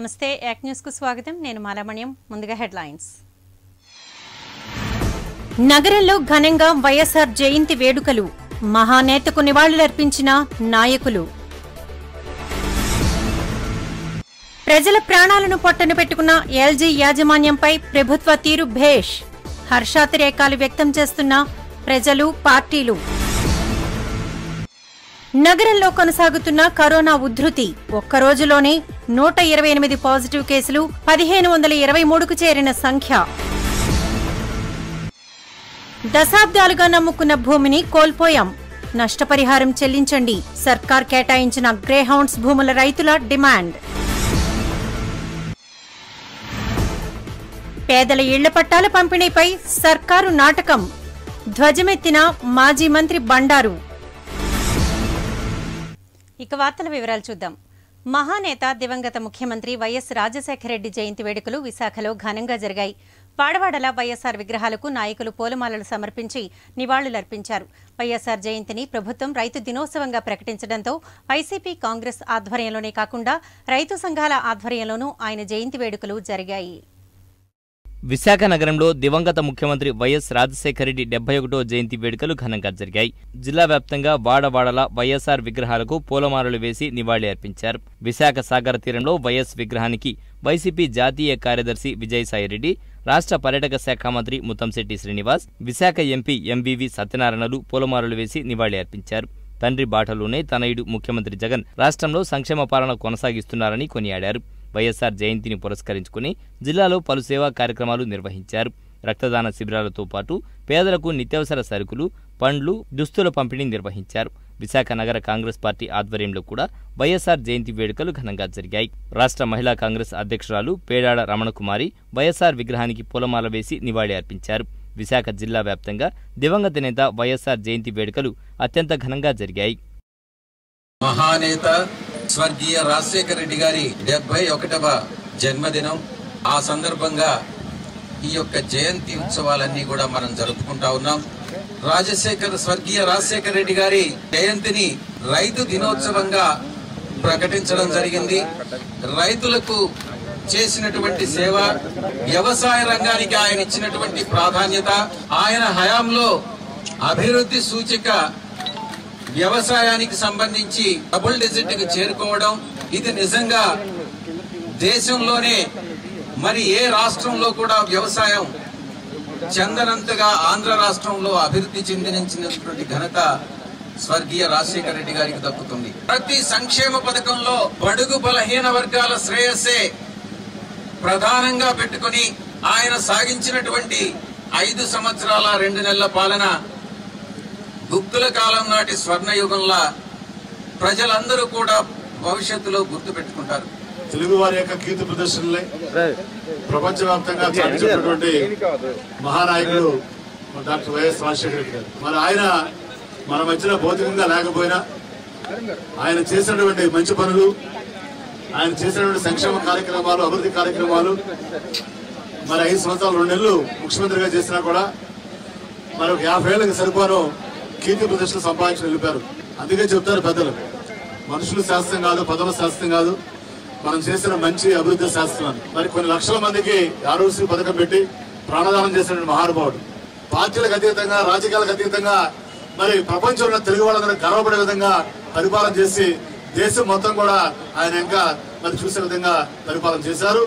నమస్తే యాక్ న్యూస్ కు స్వాగతం నేను మాలామణ్యం ముందుగా హెడ్లైన్స్ నగరంలో ఘనంగా వైఎస్ఆర్ జయంతి వేడుకలు మహానేతకు నివాళులర్పించిన నాయకులు ప్రజల ప్రాణాలను పొట్టన పెట్టుకున్న ఎల్జీ యాజమాన్యంపై ప్రభుత్వ తీరు భేష్ హర్షాతిరేకాలు వ్యక్తం చేస్తున్న ప్రజలు పార్టీలు నగరంలో కొనసాగుతున్న కరోనా ఉధృతి ఒక్క రోజులోనే నూట ఇరవై ఎనిమిది పాజిటివ్ కేసులు పదిహేను వందల ఇరవై మూడుకు చేరిన సంఖ్య దశాబ్దాలుగా నమ్ముకున్న భూమిని కోల్పోయాం నష్టపరిహారం చెల్లించండి సర్కార్ కేటాయించిన గ్రేహౌండ్స్ భూముల రైతుల డిమాండ్ పేదల ఇళ్ల పట్టాల పంపిణీపై సర్కారు నాటకం ధ్వజమెత్తిన మాజీ మంత్రి బండారు ఇక వార్తల వివరాలు చూద్దాం మహానేత దివంగత ముఖ్యమంత్రి వైఎస్ రాజశేఖరరెడ్డి జయంతి వేడుకలు విశాఖలో ఘనంగా జరిగాయి వాడవాడల వైఎస్ఆర్ విగ్రహాలకు నాయకులు పూలమాలలు సమర్పించి నివాళులర్పించారు వైఎస్ఆర్ జయంతిని ప్రభుత్వం రైతు దినోత్సవంగా ప్రకటించడంతో వైసీపీ కాంగ్రెస్ ఆధ్వర్యంలోనే కాకుండా రైతు సంఘాల ఆధ్వర్యంలోనూ ఆయన జయంతి వేడుకలు జరిగాయి విశాఖ నగరంలో దివంగత ముఖ్యమంత్రి వైఎస్ రాజశేఖరరెడ్డి డెబ్బై ఒకటో జయంతి వేడుకలు ఘనంగా జరిగాయి జిల్లా వ్యాప్తంగా వాడవాడల వైఎస్ఆర్ విగ్రహాలకు పూలమాలలు వేసి నివాళి అర్పించారు విశాఖ సాగర తీరంలో వైఎస్ విగ్రహానికి వైసీపీ జాతీయ కార్యదర్శి విజయసాయిరెడ్డి రాష్ట్ర పర్యాటక శాఖ మంత్రి ముత్తంశెట్టి శ్రీనివాస్ విశాఖ ఎంపీ ఎంవివి సత్యనారాయణలు పూలమాలలు వేసి నివాళి అర్పించారు తండ్రి బాటలోనే తనయుడు ముఖ్యమంత్రి జగన్ రాష్ట్రంలో సంక్షేమ పాలన కొనసాగిస్తున్నారని కొనియాడారు వైఎస్ఆర్ జయంతిని పురస్కరించుకుని జిల్లాలో పలు సేవా కార్యక్రమాలు నిర్వహించారు రక్తదాన శిబిరాలతో పాటు పేదలకు నిత్యావసర సరుకులు పండ్లు దుస్తుల పంపిణీ నిర్వహించారు విశాఖ నగర కాంగ్రెస్ పార్టీ ఆధ్వర్యంలో కూడా వైఎస్ఆర్ జయంతి వేడుకలు ఘనంగా జరిగాయి రాష్ట్ర మహిళా కాంగ్రెస్ అధ్యక్షురాలు పేడాడ రమణకుమారి వైఎస్ఆర్ విగ్రహానికి పూలమాల వేసి నివాళి అర్పించారు విశాఖ జిల్లా వ్యాప్తంగా దివంగత నేత వైఎస్ఆర్ జయంతి వేడుకలు అత్యంత ఘనంగా జరిగాయి మహానేత స్వర్గీయ రాజశేఖర రెడ్డి గారి డెబ్బై ఒకటవ జన్మదినం ఆ సందర్భంగా ఈ యొక్క జయంతి ఉత్సవాలన్నీ కూడా మనం జరుపుకుంటా ఉన్నాం రాజశేఖర్ స్వర్గీయ రాజశేఖర రెడ్డి గారి జయంతిని రైతు దినోత్సవంగా ప్రకటించడం జరిగింది రైతులకు చేసినటువంటి సేవ వ్యవసాయ రంగానికి ఆయన ఇచ్చినటువంటి ప్రాధాన్యత ఆయన హయాంలో అభివృద్ధి సూచిక వ్యవసాయానికి సంబంధించి డబుల్ డిజిట్ కి చేరుకోవడం ఇది నిజంగా దేశంలోనే మరి ఏ రాష్ట్రంలో కూడా వ్యవసాయం చెందనంతగా ఆంధ్ర రాష్ట్రంలో అభివృద్ధి చెందినటువంటి ఘనత స్వర్గీయ రాజశేఖర రెడ్డి గారికి దక్కుతుంది ప్రతి సంక్షేమ పథకంలో బడుగు బలహీన వర్గాల శ్రేయస్సే ప్రధానంగా పెట్టుకుని ఆయన సాగించినటువంటి ఐదు సంవత్సరాల రెండు నెలల పాలన గుప్తుల కాలం నాటి స్వర్ణయుగంలా ప్రజలందరూ కూడా భవిష్యత్తులో గుర్తు పెట్టుకుంటారు తెలుగు వారి యొక్క కీర్తి ప్రదర్శనలే ప్రపంచవ్యాప్తంగా చాటించినటువంటి మహానాయకుడు మన డాక్టర్ వైఎస్ రాజశేఖర రెడ్డి గారు మరి ఆయన మన మధ్యన భౌతికంగా లేకపోయినా ఆయన చేసినటువంటి మంచి పనులు ఆయన చేసినటువంటి సంక్షేమ కార్యక్రమాలు అభివృద్ధి కార్యక్రమాలు మరి ఐదు సంవత్సరాలు రెండు నెలలు ముఖ్యమంత్రిగా చేసినా కూడా మరి ఒక యాభై ఏళ్ళకి సరిపోను కీర్తి ప్రదర్శన సంపాదించి వెళ్ళిపోయారు అందుకే చెప్తారు పెద్దలు మనుషులు శాస్త్రం కాదు పదవుల శాస్త్రం కాదు మనం చేసిన మంచి అభివృద్ధి శాస్త్రం అని మరి కొన్ని లక్షల మందికి ఆరోగ్య పథకం పెట్టి ప్రాణదానం చేసిన మహానుభావుడు పార్టీలకు అతీతంగా రాజకీయాలకు అతీతంగా మరి ప్రపంచంలో తెలుగు వాళ్ళందరూ గర్వపడే విధంగా పరిపాలన చేసి దేశం మొత్తం కూడా ఆయన ఇంకా మరి చూసే విధంగా పరిపాలన చేశారు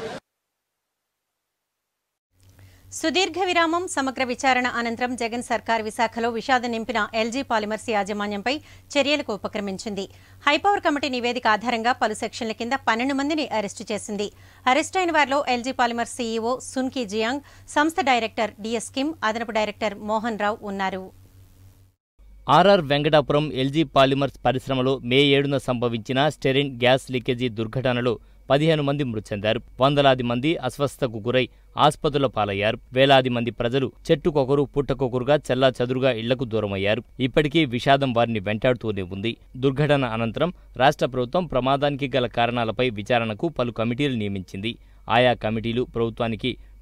సుదీర్ఘ విరామం సమగ్ర విచారణ అనంతరం జగన్ సర్కార్ విశాఖలో విషాదం నింపిన ఎల్జీ పాలిమర్స్ యాజమాన్యంపై చర్యలకు ఉపక్రమించింది హైపవర్ కమిటీ నివేదిక ఆధారంగా పలు సెక్షన్ల కింద పన్నెండు మందిని అరెస్టు చేసింది అరెస్టు అయిన వారిలో LG Polymers CEO Sunkey Jeong సంస్థ డైరెక్టర్ డిఎస్ కిమ్ అదనపు డైరెక్టర్ మోహన్ రావు ఉన్నారు ఆర్ఆర్ వెంకటాపురం ఎల్జీ పాలిమర్స్ పరిశ్రమలో మే ఏడున సంభవించిన స్టెరిన్ గ్యాస్ లీకేజీ దుర్ఘటనలో పదిహేను మంది మృతి చెందారు వందలాది మంది అస్వస్థకు గురై ఆసుపత్రుల పాలయ్యారు వేలాది మంది ప్రజలు చెట్టుకొకరు పుట్టకొకరుగా చెల్లా చదురుగా ఇళ్లకు దూరమయ్యారు ఇప్పటికీ విషాదం వారిని వెంటాడుతూనే ఉంది దుర్ఘటన అనంతరం రాష్ట్ర ప్రభుత్వం ప్రమాదానికి గల కారణాలపై విచారణకు పలు కమిటీలు నియమించింది ఆయా కమిటీలు ప్రభుత్వానికి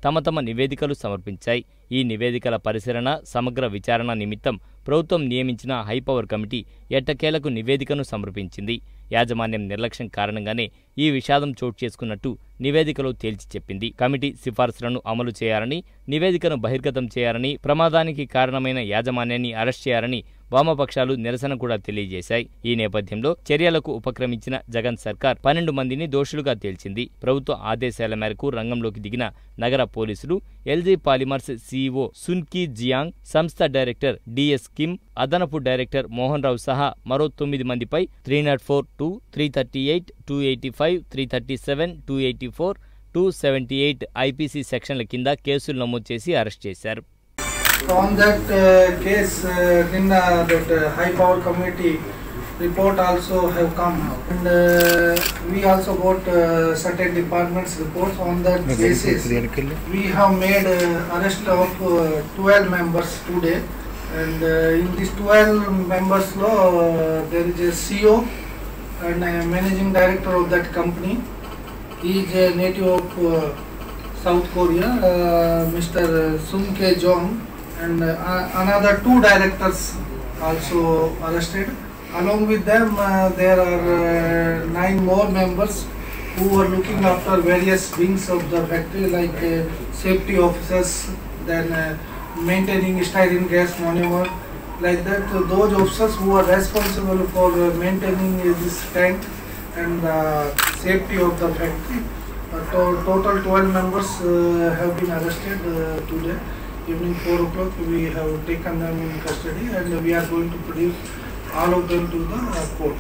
తమ తమ నివేదికలు సమర్పించాయి ఈ నివేదికల పరిశీలన సమగ్ర విచారణ నిమిత్తం ప్రభుత్వం నియమించిన హైపవర్ కమిటీ ఎట్టకేలకు నివేదికను సమర్పించింది యాజమాన్యం నిర్లక్ష్యం కారణంగానే ఈ విషాదం చోటు చేసుకున్నట్టు నివేదికలో తేల్చి చెప్పింది కమిటీ సిఫార్సులను అమలు చేయాలని నివేదికను బహిర్గతం చేయాలని ప్రమాదానికి కారణమైన యాజమాన్యాన్ని అరెస్ట్ చేయాలని వామపక్షాలు నిరసన కూడా తెలియజేశాయి ఈ నేపథ్యంలో చర్యలకు ఉపక్రమించిన జగన్ సర్కార్ పన్నెండు మందిని దోషులుగా తేల్చింది ప్రభుత్వ ఆదేశాల మేరకు రంగంలోకి దిగిన నగర పోలీసులు LG Polymers CEO Sunkey Jeong సంస్థ డైరెక్టర్ డిఎస్ కిమ్ అదనపు డైరెక్టర్ మోహన్ రావు సహా మరో తొమ్మిది మందిపై three not four two three thirty eight two eighty five three thirty seven two eighty four two seventy eight IPC సెక్షన్ల కింద కేసులు నమోదు చేసి అరెస్ట్ చేశారు On that uh, case, uh, then uh, that uh, high power committee report also have come and uh, we also got uh, certain departments reports on that basis. We have made uh, arrest of uh, 12 members today and uh, in these 12 members law uh, there is a CEO and a managing director of that company. He is a native of uh, South Korea, uh, Mr. Sun K. Jong, and uh, another two directors also arrested. Along with them, uh, there are uh, nine more members who were looking after various wings of the factory, like uh, safety officers, then uh, maintaining styrene gas monomer, like that. So those officers who are responsible for uh, maintaining uh, this tank and uh, safety of the factory. Uh, to- total 12 members uh, have been arrested uh, today. Evening 4 o'clock, we have taken them in custody and we are going to produce all of them to the uh, court.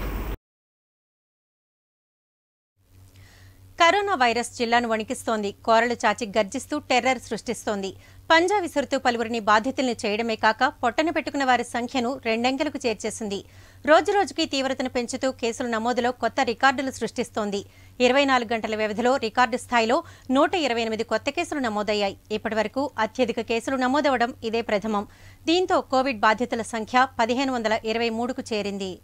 Corona virus జిల్లాను వణికిస్తోంది కోరలు చాచి గర్జిస్తూ terror సృష్టిస్తోంది పంజా విసురుతూ పలువురిని బాధితుల్ని చేయడమే కాక పొట్టన పెట్టుకున్న వారి సంఖ్యను రెండంకెలకు చేర్చేసింది రోజురోజుకి తీవ్రతను పెంచుతూ కేసుల నమోదులో కొత్త రికార్డులు సృష్టిస్తోంది ఇరవై నాలుగు గంటల వ్యవధిలో రికార్డు స్థాయిలో నూట ఇరవై ఎనిమిది కొత్త కేసులు నమోదయ్యాయి ఇప్పటివరకు అత్యధిక కేసులు నమోదవడం ఇదే ప్రథమం దీంతో కోవిడ్ బాధితుల సంఖ్య పదిహేను వందల ఇరవై మూడుకు చేరింది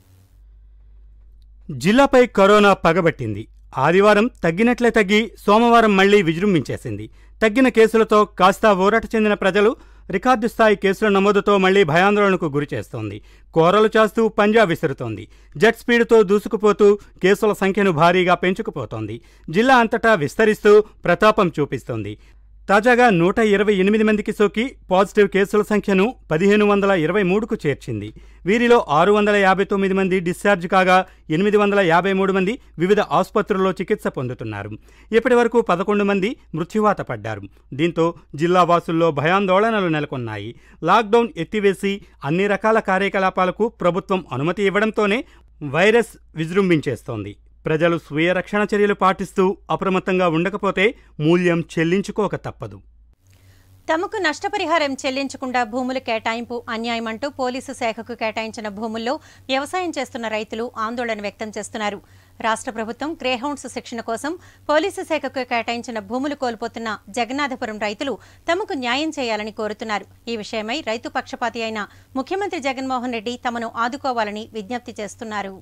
జిల్లాపై కరోనా పగబట్టింది ఆదివారం తగ్గినట్లే తగ్గి సోమవారం మళ్లీ విజృంభించేసింది తగ్గిన కేసులతో కాస్త ఊరట చెందిన ప్రజలు రికార్డు స్థాయి కేసుల నమోదుతో మళ్లీ భయాందోళనకు గురి చేస్తోంది కోరలు చేస్తూ పంజా విసురుతోంది జెట్ స్పీడ్తో దూసుకుపోతూ కేసుల సంఖ్యను భారీగా పెంచుకుపోతోంది జిల్లా అంతటా విస్తరిస్తూ ప్రతాపం చూపిస్తోంది తాజాగా నూట ఇరవై ఎనిమిది మందికి సోకి పాజిటివ్ కేసుల సంఖ్యను పదిహేను వందల ఇరవై మూడుకు చేర్చింది వీరిలో ఆరు వందల యాభై తొమ్మిది మంది డిశ్చార్జ్ కాగా ఎనిమిది వందల యాభై మూడు మంది వివిధ ఆసుపత్రుల్లో చికిత్స పొందుతున్నారు ఇప్పటి వరకు పదకొండు మంది మృత్యువాత పడ్డారు దీంతో జిల్లా వాసుల్లో భయాందోళనలు నెలకొన్నాయి లాక్డౌన్ ఎత్తివేసి అన్ని రకాల కార్యకలాపాలకు ప్రభుత్వం అనుమతి ఇవ్వడంతోనే వైరస్ విజృంభించేస్తోంది ప్రజలు స్వీయ రక్షణ చర్యలు పాటిస్తూ అప్రమత్తంగా ఉండకపోతే మూల్యం చెల్లించుకోక తప్పదు తమకు నష్టపరిహారం చెల్లించకుండా భూముల కేటాయింపు అన్యాయమంటూ పోలీసు శాఖకు కేటాయించిన భూముల్లో వ్యవసాయం చేస్తున్న రైతులు ఆందోళన వ్యక్తం చేస్తున్నారు రాష్ట్ర ప్రభుత్వం గ్రేహౌండ్స్ శిక్షణ కోసం పోలీసు శాఖకు కేటాయించిన భూములు కోల్పోతున్న జగన్నాథపురం రైతులు తమకు న్యాయం చేయాలని కోరుతున్నారు ఈ విషయమై రైతు పక్షపాతి అయిన ముఖ్యమంత్రి జగన్మోహన్ రెడ్డి తమను ఆదుకోవాలని విజ్ఞప్తి చేస్తున్నారు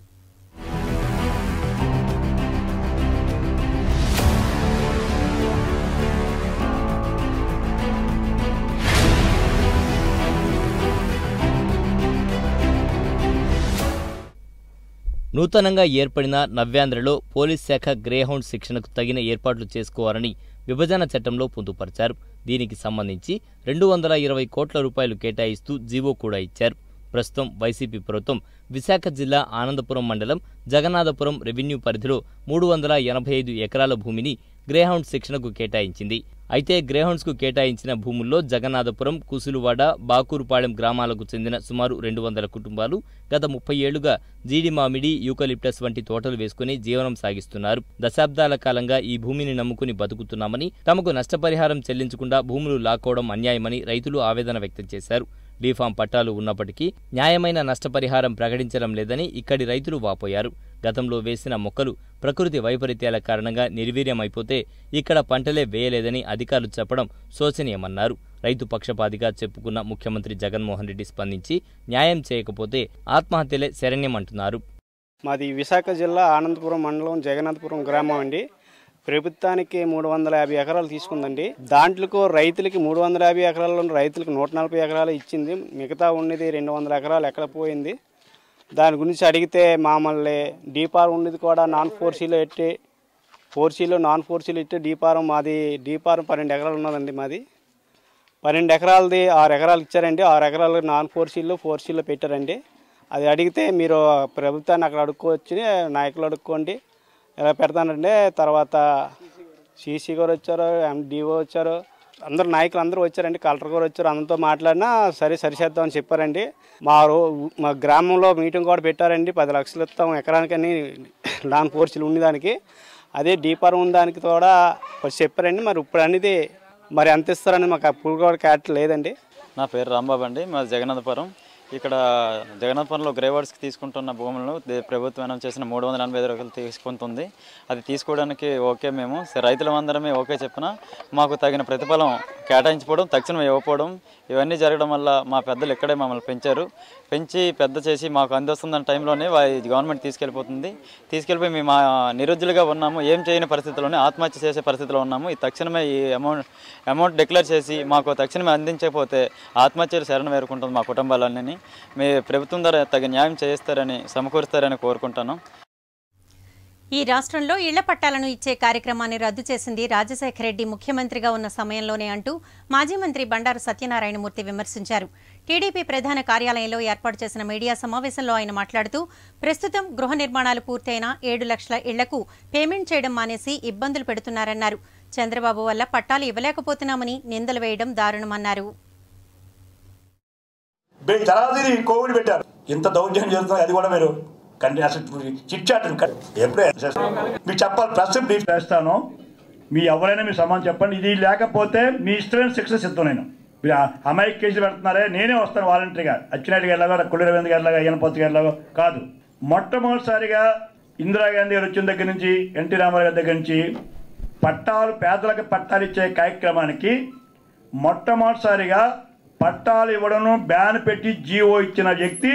నూతనంగా ఏర్పడిన నవ్యాంధ్రలో పోలీస్ శాఖ గ్రేహౌండ్ శిక్షణకు తగిన ఏర్పాట్లు చేసుకోవాలని విభజన చట్టంలో పొందుపరిచారు దీనికి సంబంధించి రెండు వందల ఇరవై కోట్ల రూపాయలు కేటాయిస్తూ జీవో కూడా ఇచ్చారు ప్రస్తుతం వైసీపీ ప్రభుత్వం విశాఖ జిల్లా ఆనందపురం మండలం జగన్నాథపురం రెవెన్యూ పరిధిలో మూడు వందల ఎనభై ఐదు ఎకరాల భూమిని గ్రేహౌండ్ శిక్షణకు కేటాయించింది అయితే గ్రేహౌండ్స్కు కేటాయించిన భూముల్లో జగన్నాథపురం కుసులువాడ బాకూరుపాళెం గ్రామాలకు చెందిన సుమారు రెండు వందల కుటుంబాలు గత ముప్పై ఏళ్లుగా జీడి మామిడి యూకలిప్టస్ వంటి తోటలు వేసుకుని జీవనం సాగిస్తున్నారు దశాబ్దాల కాలంగా ఈ భూమిని నమ్ముకుని బతుకుతున్నామని తమకు నష్టపరిహారం చెల్లించకుండా భూములు లాక్కోవడం అన్యాయమని రైతులు ఆవేదన వ్యక్తం చేశారు బీఫామ్ పట్టాలు ఉన్నప్పటికీ న్యాయమైన నష్టపరిహారం ప్రకటించడం లేదని ఇక్కడి రైతులు వాపోయారు గతంలో వేసిన మొక్కలు ప్రకృతి వైపరీత్యాల కారణంగా నిర్వీర్యమైపోతే ఇక్కడ పంటలే వేయలేదని అధికారులు చెప్పడం శోచనీయమన్నారు రైతు పక్షపాతిగా చెప్పుకున్న ముఖ్యమంత్రి జగన్మోహన్ రెడ్డి స్పందించి న్యాయం చేయకపోతే ఆత్మహత్యలే శరణ్యమంటున్నారు మాది విశాఖ జిల్లా ఆనందపురం మండలం జగన్నాథపురం గ్రామం అండి ప్రభుత్వానికి మూడు వందల యాభై ఎకరాలు తీసుకుందండి దాంట్లో రైతులకి మూడు వందల యాభై ఎకరాల్లో రైతులకు నూట నలభై ఎకరాలు ఇచ్చింది మిగతా ఉన్నది రెండు వందల ఎకరాలు ఎక్కడ పోయింది దాని గురించి అడిగితే మామల్ని డీపార్ ఉన్నది కూడా నాన్ ఫోర్సీలో ఎట్టి ఫోర్సీలో నాన్ ఫోర్సీలో ఇట్టి డీపారం మాది డీపారం పన్నెండు ఎకరాలు ఉన్నదండి మాది పన్నెండు ఎకరాలది ఆరు ఎకరాలు ఇచ్చారండి ఆరు ఎకరాలు నాన్ ఫోర్సీలో ఫోర్సీలో పెట్టారండి అది అడిగితే మీరు ప్రభుత్వాన్ని అక్కడ అడుక్కోవచ్చు నాయకులు అడుక్కోండి ఎలా పెడతానంటే తర్వాత సీసీ గారు వచ్చారు ఎండిఓ వచ్చారు అందరు నాయకులు అందరూ వచ్చారండి కలెక్టర్ గారు వచ్చారు అందరితో మాట్లాడినా సరే సరిచేద్దామని చెప్పారండి మా రో మా గ్రామంలో మీటింగ్ కూడా పెట్టారండి పది లక్షలు ఇస్తాం ఎకరానికని నాన్ ఫోర్సీలు ఉండేదానికి అదే డీపార్ ఉన్నదానికి కూడా కొంచెం చెప్పారండి మరి ఇప్పుడు అనేది మరి ఎంత ఇస్తారని మాకు అప్పుడు కూడా క్యాట్ లేదండి నా పేరు రాంబాబు అండి మా జగన్నాథపురం ఇక్కడ జగన్నాథపురంలో గ్రేవర్స్కి తీసుకుంటున్న భూములను దే- ప్రభుత్వం అనౌన్స్ చేసిన మూడు వందల ఎనభై ఐదు రూపాయలు తీసుకుంటుంది అది తీసుకోవడానికి ఓకే మేము సరే రైతులమందరమే ఓకే చెప్పిన మాకు తగిన ప్రతిఫలం కేటాయించకపోవడం తక్షణం ఇవ్వకపోవడం ఇవన్నీ జరగడం వల్ల మా పెద్దలు ఇక్కడే మమ్మల్ని పెంచారు పెంచి పెద్ద చేసి మాకు అందిస్తున్న టైంలోనే వా- ఇది గవర్నమెంట్ తీసుకెళ్ళిపోతుంది తీసుకెళ్ళిపోయి మేము ఆ నిరుద్యులుగా ఉన్నాము ఏం చేయని పరిస్థితిలోనే ఆత్మహత్య చేసే పరిస్థితిలో ఉన్నాము ఈ తక్షణమే ఈ అమౌంట్ అమౌంట్ డిక్లేర్ చేసి మాకు తక్షణమే అందించకపోతే ఆత్మహత్యలు శరణం వేరుకుంటుంది మా కుటుంబాలన్నీ మీ ప్రభుత్వం ద్వారా తగిన న్యాయం చేయిస్తారని సమకూరుస్తారని కోరుకుంటాను ఈ రాష్ట్రంలో ఇళ్ల పట్టాలను ఇచ్చే కార్యక్రమాన్ని రద్దు చేసింది రాజశేఖర రెడ్డి ముఖ్యమంత్రిగా ఉన్న సమయంలోనే అంటూ మాజీ మంత్రి బండారు సత్యనారాయణమూర్తి విమర్శించారు టీడీపీ ప్రధాన కార్యాలయంలో ఏర్పాటు చేసిన మీడియా సమావేశంలో ఆయన మాట్లాడుతూ ప్రస్తుతం గృహ నిర్మాణాలు పూర్తయిన ఏడు లక్షల ఇళ్లకు పేమెంట్ చేయడం మానేసి ఇబ్బందులు పెడుతున్నారన్నారు చంద్రబాబు వల్ల పట్టాలు ఇవ్వలేకపోతున్నామని నిందలు వేయడం దారుణమన్నారు బే- తర్వాత ఇది కోవిడ్ పెట్టారు ఇంత దౌర్జన్యం చేస్తున్నారు అది కూడా మీరు కంటి అసలు చిట్చాట్ ఎప్పుడే మీకు చెప్పాలి ప్రెస్ బ్రీఫ్ చేస్తాను మీ ఎవరైనా మీ సమాధానం చెప్పండి ఇది లేకపోతే మీ ఇష్టమైన శిక్ష సిద్ధం నేను మీరు ఆ అమ్మాయికి కేసులు పెడుతున్నారే నేనే వస్తాను వాలంటరీగా అచ్చినట్టు గారిలాగా కొల్లి రవీంద్ర గారిలాగా ఈయనపతి గారిలాగా కాదు మొట్టమొదటిసారిగా ఇందిరాగాంధీ గారు వచ్చిన దగ్గర నుంచి ఎన్టీ రామారావు గారి దగ్గర నుంచి పట్టాలు పేదలకు పట్టాలు ఇచ్చే కార్యక్రమానికి మొట్టమొదటిసారిగా పట్టాలు ఇవ్వడం బ్యాన్ పెట్టి జీవో ఇచ్చిన వ్యక్తి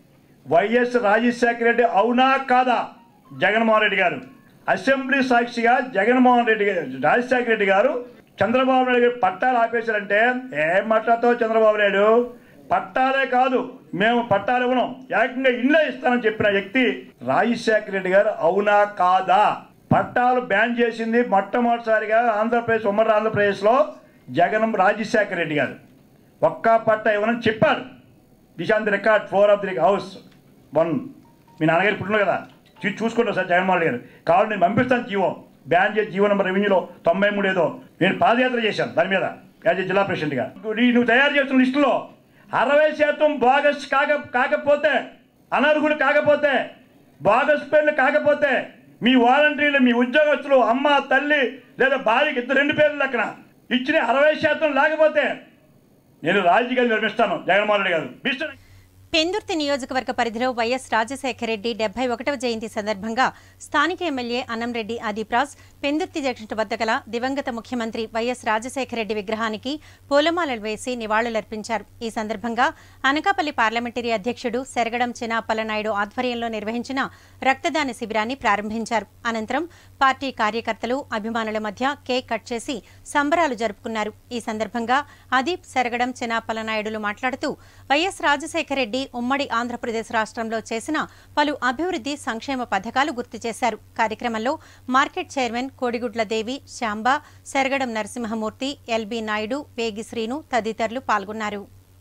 వైఎస్ రాజశేఖర రెడ్డి అవునా కాదా జగన్మోహన్ రెడ్డి గారు అసెంబ్లీ సాక్షిగా జగన్మోహన్ రెడ్డి గారు రాజశేఖర రెడ్డి గారు చంద్రబాబు నాయుడు గారు పట్టాలు ఆపేశారంటే ఏం మాట్లాడతావు చంద్రబాబు నాయుడు పట్టాలే కాదు మేము పట్టాలు ఇవ్వడం ఏకంగా ఇళ్ళే ఇస్తానని చెప్పిన వ్యక్తి రాజశేఖర రెడ్డి గారు అవునా కాదా పట్టాలు బ్యాన్ చేసింది మొట్టమొదటిసారిగా ఆంధ్రప్రదేశ్ ఉమ్మడి ఆంధ్రప్రదేశ్లో జగన్ రాజశేఖర రెడ్డి గారు ఒక్క పట్ట ఇవ్వనని చెప్పారు this on the record floor of the house one మీ నాన్నగారు పుట్టిన కదా చూ- చూసుకుంటారు సార్ జగన్మోహన్ రెడ్డి గారు కావాలి నేను పంపిస్తాను జీవో బ్యాన్ చేసి జీవో నెంబర్ రెవెన్యూలో తొంభై మూడు ఏదో నేను పాదయాత్ర చేశాను దాని మీద యాజ్ ఏ జిల్లా ప్రెసిడెంట్గా ఈ నువ్వు తయారు చేస్తున్న లిస్టులో అరవై శాతం బాగస్ కాక కాకపోతే అనర్హులు కాకపోతే బాగస్ పేర్లు కాకపోతే మీ వాలంటీర్లు మీ ఉద్యోగస్తులు అమ్మ తల్లి లేదా భార్యకి ఇద్దరు రెండు పేర్లు లెక్కన ఇచ్చిన అరవై శాతం లేకపోతే నేను రాజకీయాలు నిర్మిస్తాను జగన్మోహన్ రెడ్డి గారు మిస్టర్ పెందుర్తి నియోజకవర్గ పరిధిలో వైఎస్ రాజశేఖర రెడ్డి డెబ్బై ఒకటవ జయంతి సందర్భంగా స్థానిక ఎమ్మెల్యే అన్నంరెడ్డి ఆదిప్రాజ్ పెందుర్తి జంక్షన్ వద్ద గల దివంగత ముఖ్యమంత్రి వైఎస్ రాజశేఖర రెడ్డి విగ్రహానికి పూలమాలలు వేసి నివాళులర్పించారు ఈ సందర్భంగా అనకాపల్లి పార్లమెంటరీ అధ్యక్షుడు సెరగడం చినాపల్లనాయుడు ఆధ్వర్యంలో నిర్వహించిన రక్తదాన శిబిరాన్ని ప్రారంభించారు అనంతరం పార్టీ కార్యకర్తలు అభిమానుల మధ్య కేక్ కట్ చేసి సంబరాలు జరుపుకున్నారు ఈ సందర్భంగా అదీప్ సెరగడం చినాపల్లనాయుడులు మాట్లాడుతూ వైఎస్ రాజశేఖర రెడ్డి ఉమ్మడి ఆంధ్రప్రదేశ్ రాష్ట్రంలో చేసిన పలు అభివృద్ధి సంక్షేమ పథకాలు గుర్తు చేశారు కార్యక్రమంలో మార్కెట్ చైర్మన్ కోడిగుడ్ల దేవి శాంబా సెరగడం నరసింహమూర్తి ఎల్బి నాయుడు వేగి శ్రీను తదితరులు పాల్గొన్నారు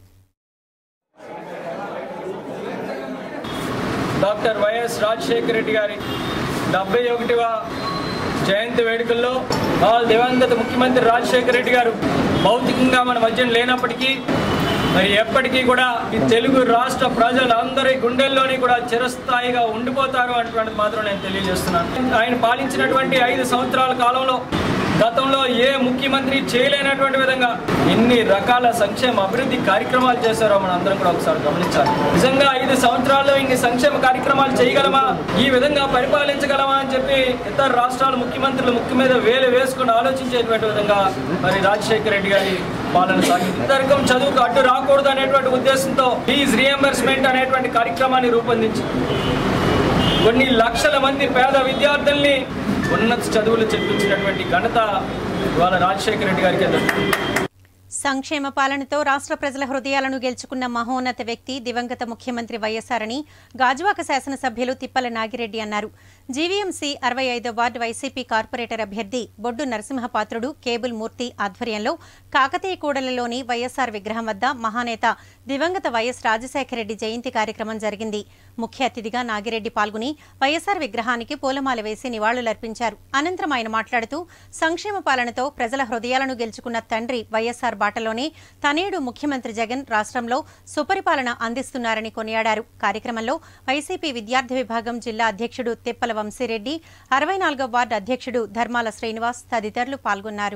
డాక్టర్ వైఎస్ రాజశేఖర రెడ్డి గారి డెబ్బై ఒకటివ జయంతి వేడుకల్లో ఆ దివంగత ముఖ్యమంత్రి రాజశేఖర రెడ్డి గారు భౌతికంగా మన మధ్యన లేనప్పటికీ మరి ఎప్పటికీ కూడా ఈ తెలుగు రాష్ట్ర ప్రజలందరి గుండెల్లోని కూడా చిరస్థాయిగా ఉండిపోతారు అటువంటిది మాత్రం నేను తెలియజేస్తున్నాను ఆయన పాలించినటువంటి ఐదు సంవత్సరాల కాలంలో గతంలో ఏ ముఖ్యమంత్రి చేయలేనటువంటి విధంగా ఎన్ని రకాల సంక్షేమ అభివృద్ధి కార్యక్రమాలు చేశారో మనం అందరం కూడా ఒకసారి గమనించాలి నిజంగా ఐదు సంవత్సరాల్లో ఇన్ని సంక్షేమ కార్యక్రమాలు చేయగలమా ఈ విధంగా పరిపాలించగలమా అని చెప్పి ఇతర రాష్ట్రాల ముఖ్యమంత్రులు ముక్కు మీద వేలు వేసుకుని ఆలోచించేటువంటి విధంగా మరి రాజశేఖర రెడ్డి గారి పాలన సాగింది ఇంతరకం చదువుకు అడ్డు రాకూడదు అనేటువంటి ఉద్దేశంతో ఫీజ్ రియంబర్స్మెంట్ అనేటువంటి కార్యక్రమాన్ని రూపొందించి కొన్ని లక్షల మంది పేద విద్యార్థుల్ని ఉన్నత చదువులు చెప్పించినటువంటి ఘనత ఇవాళ రాజశేఖర రెడ్డి గారికి దక్కుతుంది. సంక్షేమ పాలనతో రాష్ట్ర ప్రజల హృదయాలను గెలుచుకున్న మహోన్నత వ్యక్తి దివంగత ముఖ్యమంత్రి వైఎస్ఆర్ అని గాజువాక శాసనసభ్యులు తిప్పల నాగిరెడ్డి అన్నారు జీవీఎంసీ అరవై ఐదో వార్డు వైసీపీ కార్పొరేటర్ అభ్యర్థి బొడ్డు నరసింహపాత్రుడు కేబుల్ మూర్తి ఆధ్వర్యంలో కాకతీయ కూడలిలోని వైఎస్ఆర్ విగ్రహం వద్ద మహానేత దివంగత వైఎస్ రాజశేఖర రెడ్డి జయంతి కార్యక్రమం జరిగింది ముఖ్య అతిథిగా నాగిరెడ్డి పాల్గొని వైఎస్ఆర్ విగ్రహానికి పూలమాల వేసి నివాళులర్పించారు అనంతరం ఆయన మాట్లాడుతూ సంక్షేమ పాలనతో ప్రజల హృదయాలను గెలుచుకున్న తండ్రి వైఎస్ఆర్ బాటలోనే తనేడు ముఖ్యమంత్రి జగన్ రాష్ట్రంలో సుపరిపాలన అందిస్తున్నారని కొనియాడారు కార్యక్రమంలో వైసీపీ విద్యార్థి విభాగం జిల్లా అధ్యక్షుడు తిప్పల వంశీరెడ్డి అరవై నాలుగో వార్డు అధ్యక్షుడు ధర్మాల శ్రీనివాస్ తదితరులు పాల్గొన్నారు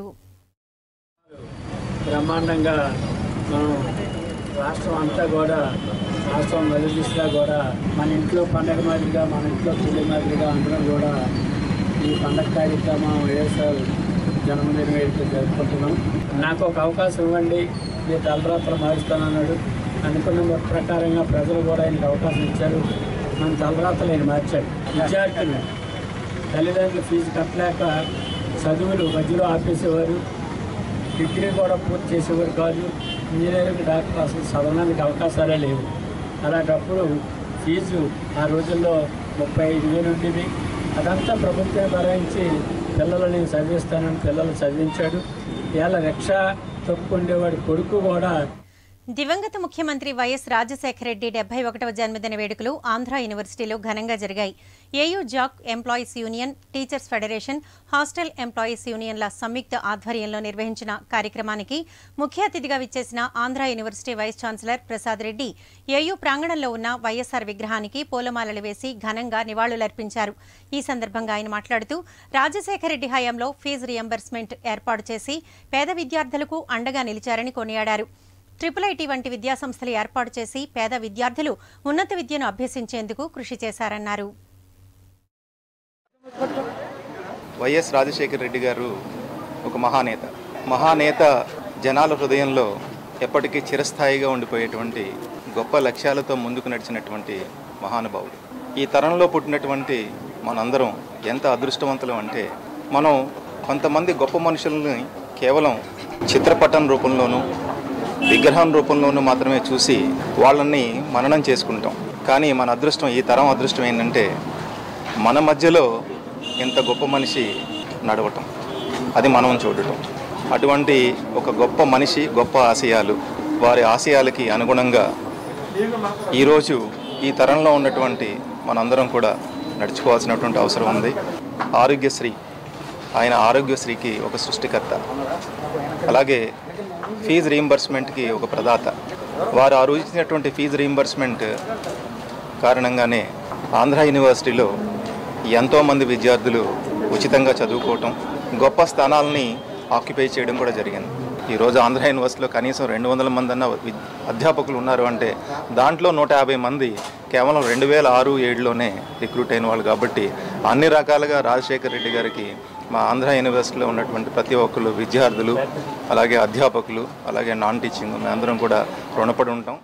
బ్రహ్మాండంగా మనం రాష్ట్రం అంతా కూడా రాష్ట్రం వెలుదిశగా కూడా మన ఇంట్లో పండగ మాదిరిగా మన ఇంట్లో పెళ్లి మాదిరిగా అందరం కూడా ఈ పండగ కార్యక్రమం వైఎస్ఆర్ జన్మదిన వేడుక జరుపుకుంటున్నాం నాకు ఒక అవకాశం ఇవ్వండి మీ తలరాత్రులు మారుస్తానన్నాడు అనుకున్న ప్రకారంగా ప్రజలు కూడా ఆయనకు అవకాశం ఇచ్చారు మన తలరాత్రులు ఆయన మార్చాడు విద్యార్థులు తల్లిదండ్రులు ఫీజు కట్టలేక చదువులు మధ్యలో ఆపేసేవారు డిగ్రీ కూడా పూర్తి చేసేవారు కాదు ఇంజనీరింగ్ డాక్టర్ అసలు చదవడానికి అవకాశాలే లేవు అలాంటప్పుడు ఫీజు ఆ రోజుల్లో ముప్పై ఐదు వేలు ఉండేది అదంతా ప్రభుత్వం భరాయించి పిల్లలని చదివిస్తానని పిల్లలు చదివించాడు ఇవాళ రిక్షా తొక్కుండేవాడి కొడుకు కూడా దివంగత ముఖ్యమంత్రి వైఎస్ రాజశేఖర రెడ్డి డెబ్బై ఒకటవ జన్మదిన వేడుకలు ఆంధ్ర యూనివర్సిటీలో ఘనంగా జరిగాయి AU JAC employees union teachers federation hostel employees యూనియన్ల సంయుక్త ఆధ్వర్యంలో నిర్వహించిన కార్యక్రమానికి ముఖ్య అతిథిగా విచ్చేసిన Andhra university vice chancellor Prasad Reddy AU ప్రాంగణంలో ఉన్న వైఎస్ఆర్ విగ్రహానికి పూలమాలలు వేసి ఘనంగా నివాళులర్పించారు ఈ సందర్భంగా ఆయన మాట్లాడుతూ రాజశేఖర రెడ్డి హయాంలో ఫీజు రియంబర్స్మెంట్ ఏర్పాటు చేసి పేద విద్యార్థులకు అండగా నిలిచారని కొనియాడారు ట్రిపుల్ ఐటీ వంటి విద్యాసంస్థలు ఏర్పాటు చేసి పేద విద్యార్థులు ఉన్నత విద్యను అభ్యసించేందుకు కృషి చేశారన్నారు వైఎస్ రాజశేఖర రెడ్డి గారు ఒక మహానేత మహానేత జనాల హృదయంలో ఎప్పటికీ చిరస్థాయిగా ఉండిపోయేటువంటి గొప్ప లక్ష్యాలతో ముందుకు నడిచినటువంటి మహానుభావుడు ఈ తరంలో పుట్టినటువంటి మనందరం ఎంత అదృష్టవంతులం అంటే మనం కొంతమంది గొప్ప మనుషుల్ని కేవలం చిత్రపటం రూపంలోనూ విగ్రహం రూపంలోనూ మాత్రమే చూసి వాళ్ళని మననం చేసుకుంటాం కానీ మన అదృష్టం ఈ తరం అదృష్టం ఏంటంటే మన మధ్యలో ఇంత గొప్ప మనిషి నడవటం అది మనం చూడటం అటువంటి ఒక గొప్ప మనిషి గొప్ప ఆశయాలు వారి ఆశయాలకి అనుగుణంగా ఈరోజు ఈ తరంలో ఉన్నటువంటి మనందరం కూడా నడుచుకోవాల్సినటువంటి అవసరం ఉంది ఆరోగ్యశ్రీ ఆయన ఆరోగ్యశ్రీకి ఒక సృష్టికర్త అలాగే ఫీజు రీయింబర్స్మెంట్కి ఒక ప్రదాత వారు ఆరోచించినటువంటి ఫీజు రీయింబర్స్మెంట్ కారణంగానే ఆంధ్ర యూనివర్సిటీలో ఎంతోమంది విద్యార్థులు ఉచితంగా చదువుకోవటం గొప్ప స్థానాలని ఆక్యుపై చేయడం కూడా జరిగింది ఈరోజు ఆంధ్ర యూనివర్సిటీలో కనీసం రెండు వందల మంది అన్న విద్- అధ్యాపకులు ఉన్నారు అంటే దాంట్లో నూట యాభై మంది కేవలం రెండు వేల ఆరు ఏడులోనే రిక్రూట్ అయిన వాళ్ళు కాబట్టి అన్ని రకాలుగా రాజశేఖర్ రెడ్డి గారికి మా ఆంధ్ర యూనివర్సిటీలో ఉన్నటువంటి ప్రతి ఒక్కరు విద్యార్థులు అలాగే అధ్యాపకులు అలాగే నాన్ టీచింగ్ మేమందరం కూడా రుణపడి ఉంటాం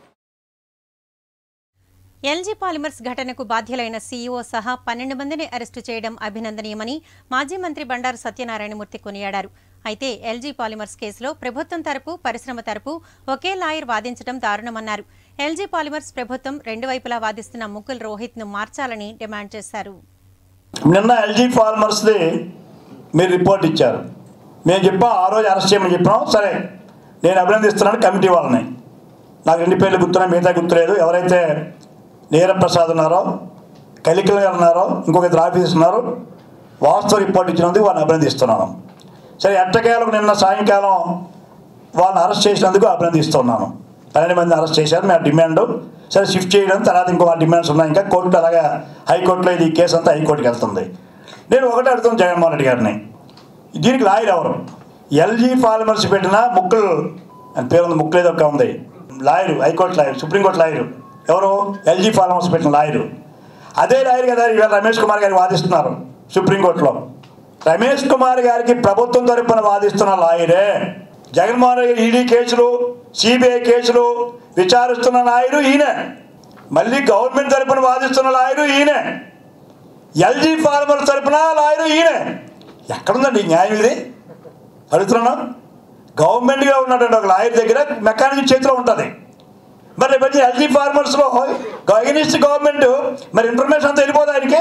ఎల్జీ పాలిమర్స్ ఘటనకు బాధ్యులైన సీఈఓ సహా పన్నెండు మందిని అరెస్టు చేయడం అభినందనీయమని మాజీ మంత్రి బండారు సత్యనారాయణమూర్తి కొనియాడారు అయితే ఎల్జీ పాలిమర్స్ కేసులో ప్రభుత్వం తరపు పరిశ్రమ తరపు ఒకే లాయర్ వాదించడం దారుణమన్నారు ఎల్జీ పాలిమర్స్ ప్రభుత్వం రెండు వైపులా వాదిస్తున్న ముకుల్ రోహిత్ ను మార్చాలని డిమాండ్ చేశారు నిన్న ఎల్జీ ఫార్మర్స్ది మీరు రిపోర్ట్ ఇచ్చారు మేము చెప్పాం ఆ రోజు అరెస్ట్ చేయమని చెప్పినాం సరే నేను అభినందిస్తున్నాను కమిటీ వాళ్ళని నాకు రెండు పేర్లు గుర్తున్నాయి మిగతా గుర్తులేదు ఎవరైతే నీరప్రసాద్ ఉన్నారో కలికిల గారు ఉన్నారో ఇంకొక ఇద్దరు ఆఫీసర్స్ ఉన్నారు వాస్తవ రిపోర్ట్ ఇచ్చినందుకు వాళ్ళని అభినందిస్తున్నాను సరే ఎట్టకేలకు నిన్న సాయంకాలం వాళ్ళని అరెస్ట్ చేసినందుకు అభినందిస్తున్నాను పన్నెండు మంది అరెస్ట్ చేశారు మేము డిమాండ్ సరే షిఫ్ట్ చేయడం తర్వాత ఇంకో డిమాండ్స్ ఉన్నాయి ఇంకా కోర్టు అలాగా హైకోర్టులో ఇది ఈ కేసు అంతా హైకోర్టుకి వెళ్తుంది నేను ఒకటే అడుగుతాను జగన్మోహన్ రెడ్డి గారిని దీనికి లాయర్ ఎవరు ఎల్జీ ఫార్మర్స్ పెట్టిన ముక్కులు అని పేరు ఉంది ముక్కులు ఏదో ఒక ఉంది lawyer high court lawyer supreme court lawyer ఎవరు ఎల్జీ ఫార్మర్స్ పెట్టిన లాయరు అదే లాయర్ కదా ఇవాళ రమేష్ కుమార్ గారికి వాదిస్తున్నారు సుప్రీంకోర్టులో రమేష్ కుమార్ గారికి ప్రభుత్వం తరపున వాదిస్తున్న లాయరే జగన్మోహన్ రెడ్డి ఈడీ కేసులు సిబిఐ కేసులు విచారిస్తున్న లాయరు ఈయనే మళ్ళీ గవర్నమెంట్ తరపున వాదిస్తున్న లాయరు ఈయనే ఎల్జీ ఫార్మర్ తరపున లాయరు ఈయనే ఎక్కడుందండి ఈ న్యాయం ఇది అడుగుతున్నాను గవర్నమెంట్గా ఉన్నటువంటి ఒక లాయర్ దగ్గర మెకానిక్ చేతిలో ఉంటుంది మరి రేపు వచ్చి ఎల్జీ ఫార్మర్స్లో అగెనిస్ట్ గవర్నమెంట్ మరి ఇన్ఫర్మేషన్ అంతా వెళ్ళిపోదా ఆయనకి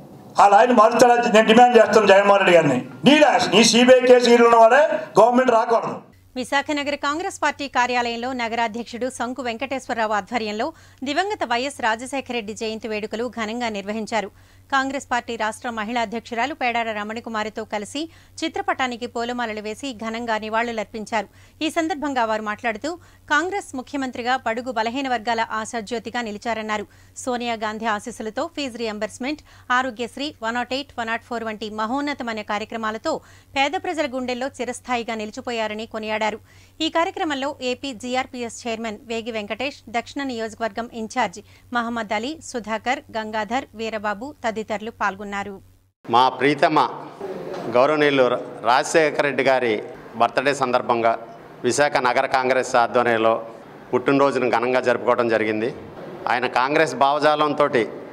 ఆ లాయర్ని మారుతాడా నేను డిమాండ్ చేస్తాను జగన్మోహన్ రెడ్డి గారిని నీ లాస్ నీ సిబిఐ కేసు వీళ్ళు ఉన్నవాడే గవర్నమెంట్ రాకూడదు విశాఖ నగర కాంగ్రెస్ పార్టీ కార్యాలయంలో నగరాధ్యక్షుడు సంకు వెంకటేశ్వరరావు ఆధ్వర్యంలో దివంగత వైఎస్ రాజశేఖరరెడ్డి జయంతి వేడుకలు ఘనంగా నిర్వహించారు కాంగ్రెస్ పార్టీ రాష్ట్ర మహిళా అధ్యక్షురాలు పేడార రమణికుమారితో కలిసి చిత్రపటానికి పూలమాలలు వేసి ఘనంగా నివాళులర్పించారు ఈ సందర్భంగా వారు మాట్లాడుతూ కాంగ్రెస్ ముఖ్యమంత్రిగా బడుగు బలహీన వర్గాల ఆశాజ్యోతిగా నిలిచారన్నారు సోనియా గాంధీ ఆశీస్సులతో fee reimbursement Aarogyasri one nought eight one nought four వంటి మహోన్నతమైన కార్యక్రమాలతో పేద ప్రజల గుండెల్లో చిరస్థాయిగా నిలిచిపోయారని కొనియాడారు ఈ కార్యక్రమంలో ఏపీ జీఆర్పీఎస్ చైర్మన్ వేగి వెంకటేష్ దక్షిణ నియోజకవర్గం ఇన్ఛార్జి మహమ్మద్ అలీ సుధాకర్ గంగాధర్ వీరబాబు తదితరులు పాల్గొన్నారు మా ప్రీతమ గౌరవనీయులు రాజశేఖర రెడ్డి గారి బర్త్డే సందర్భంగా విశాఖ నగర కాంగ్రెస్ ఆధ్వర్యంలో పుట్టినరోజును ఘనంగా జరుపుకోవడం జరిగింది ఆయన కాంగ్రెస్ భావజాలంతో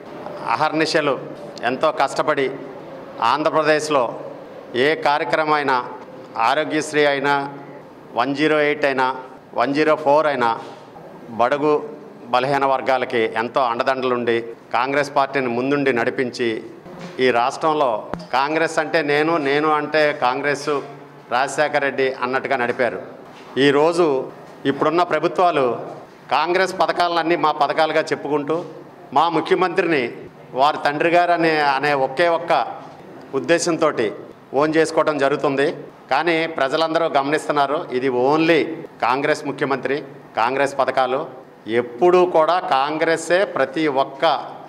అహర్నిశలు ఎంతో కష్టపడి ఆంధ్రప్రదేశ్లో ఏ కార్యక్రమం అయినా ఆరోగ్యశ్రీ అయినా వన్ జీరో ఎయిట్ అయినా వన్ జీరో ఫోర్ అయినా బడుగు బలహీన వర్గాలకి ఎంతో అండదండలుండి కాంగ్రెస్ పార్టీని ముందుండి నడిపించి ఈ రాష్ట్రంలో కాంగ్రెస్ అంటే నేను నేను అంటే కాంగ్రెస్ రాజశేఖర రెడ్డి అన్నట్టుగా నడిపారు ఈరోజు ఇప్పుడున్న ప్రభుత్వాలు కాంగ్రెస్ పథకాలన్నీ మా పథకాలుగా చెప్పుకుంటూ మా ముఖ్యమంత్రిని వారి తండ్రి గారు అనే అనే ఒకే ఒక్క ఉద్దేశంతో ఓన్ చేసుకోవడం జరుగుతుంది కానీ ప్రజలందరూ గమనిస్తున్నారు ఇది ఓన్లీ కాంగ్రెస్ ముఖ్యమంత్రి కాంగ్రెస్ పథకాలు ఎప్పుడూ కూడా కాంగ్రెస్సే ప్రతి ఒక్క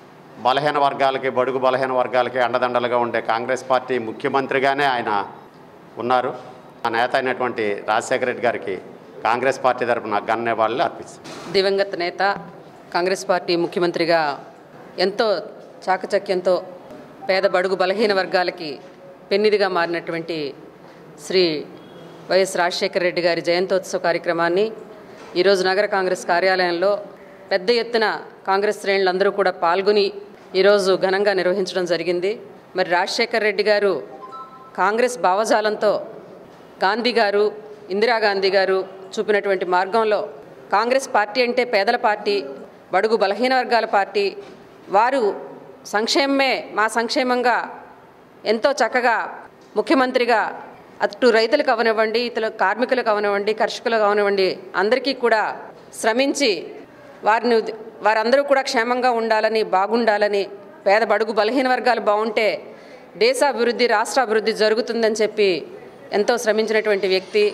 బలహీన వర్గాలకి బడుగు బలహీన వర్గాలకి అండదండలుగా ఉండే కాంగ్రెస్ పార్టీ ముఖ్యమంత్రిగానే ఆయన ఉన్నారు ఆ నేత అయినటువంటి రాజశేఖర రెడ్డి గారికి కాంగ్రెస్ పార్టీ తరఫున ఘన్యవాళ్ళు అర్పిస్తాను దివంగత నేత కాంగ్రెస్ పార్టీ ముఖ్యమంత్రిగా ఎంతో చాకచక్యంతో పేద బడుగు బలహీన వర్గాలకి పెన్నిదిగా మారినటువంటి శ్రీ వైఎస్ రాజశేఖర రెడ్డి గారి జయంతోత్సవ కార్యక్రమాన్ని ఈరోజు నగర కాంగ్రెస్ కార్యాలయంలో పెద్ద ఎత్తున కాంగ్రెస్ శ్రేణులందరూ కూడా పాల్గొని ఈరోజు ఘనంగా నిర్వహించడం జరిగింది మరి రాజశేఖర రెడ్డి గారు కాంగ్రెస్ భావజాలంతో గాంధీ గారు ఇందిరాగాంధీ గారు చూపినటువంటి మార్గంలో కాంగ్రెస్ పార్టీ అంటే పేదల పార్టీ బడుగు బలహీన వర్గాల పార్టీ వారు సంక్షేమమే మా సంక్షేమంగా ఎంతో చక్కగా ముఖ్యమంత్రిగా అటు రైతులకు అవనివ్వండి ఇతర కార్మికులకు అవనివ్వండి కర్షకులకు అవనివ్వండి అందరికీ కూడా శ్రమించి వారిని వారందరూ కూడా క్షేమంగా ఉండాలని బాగుండాలని పేద బడుగు బలహీన వర్గాలు బాగుంటే దేశ అభివృద్ధి రాష్ట్ర అభివృద్ధి జరుగుతుందని చెప్పి ఎంతో శ్రమించినటువంటి వ్యక్తి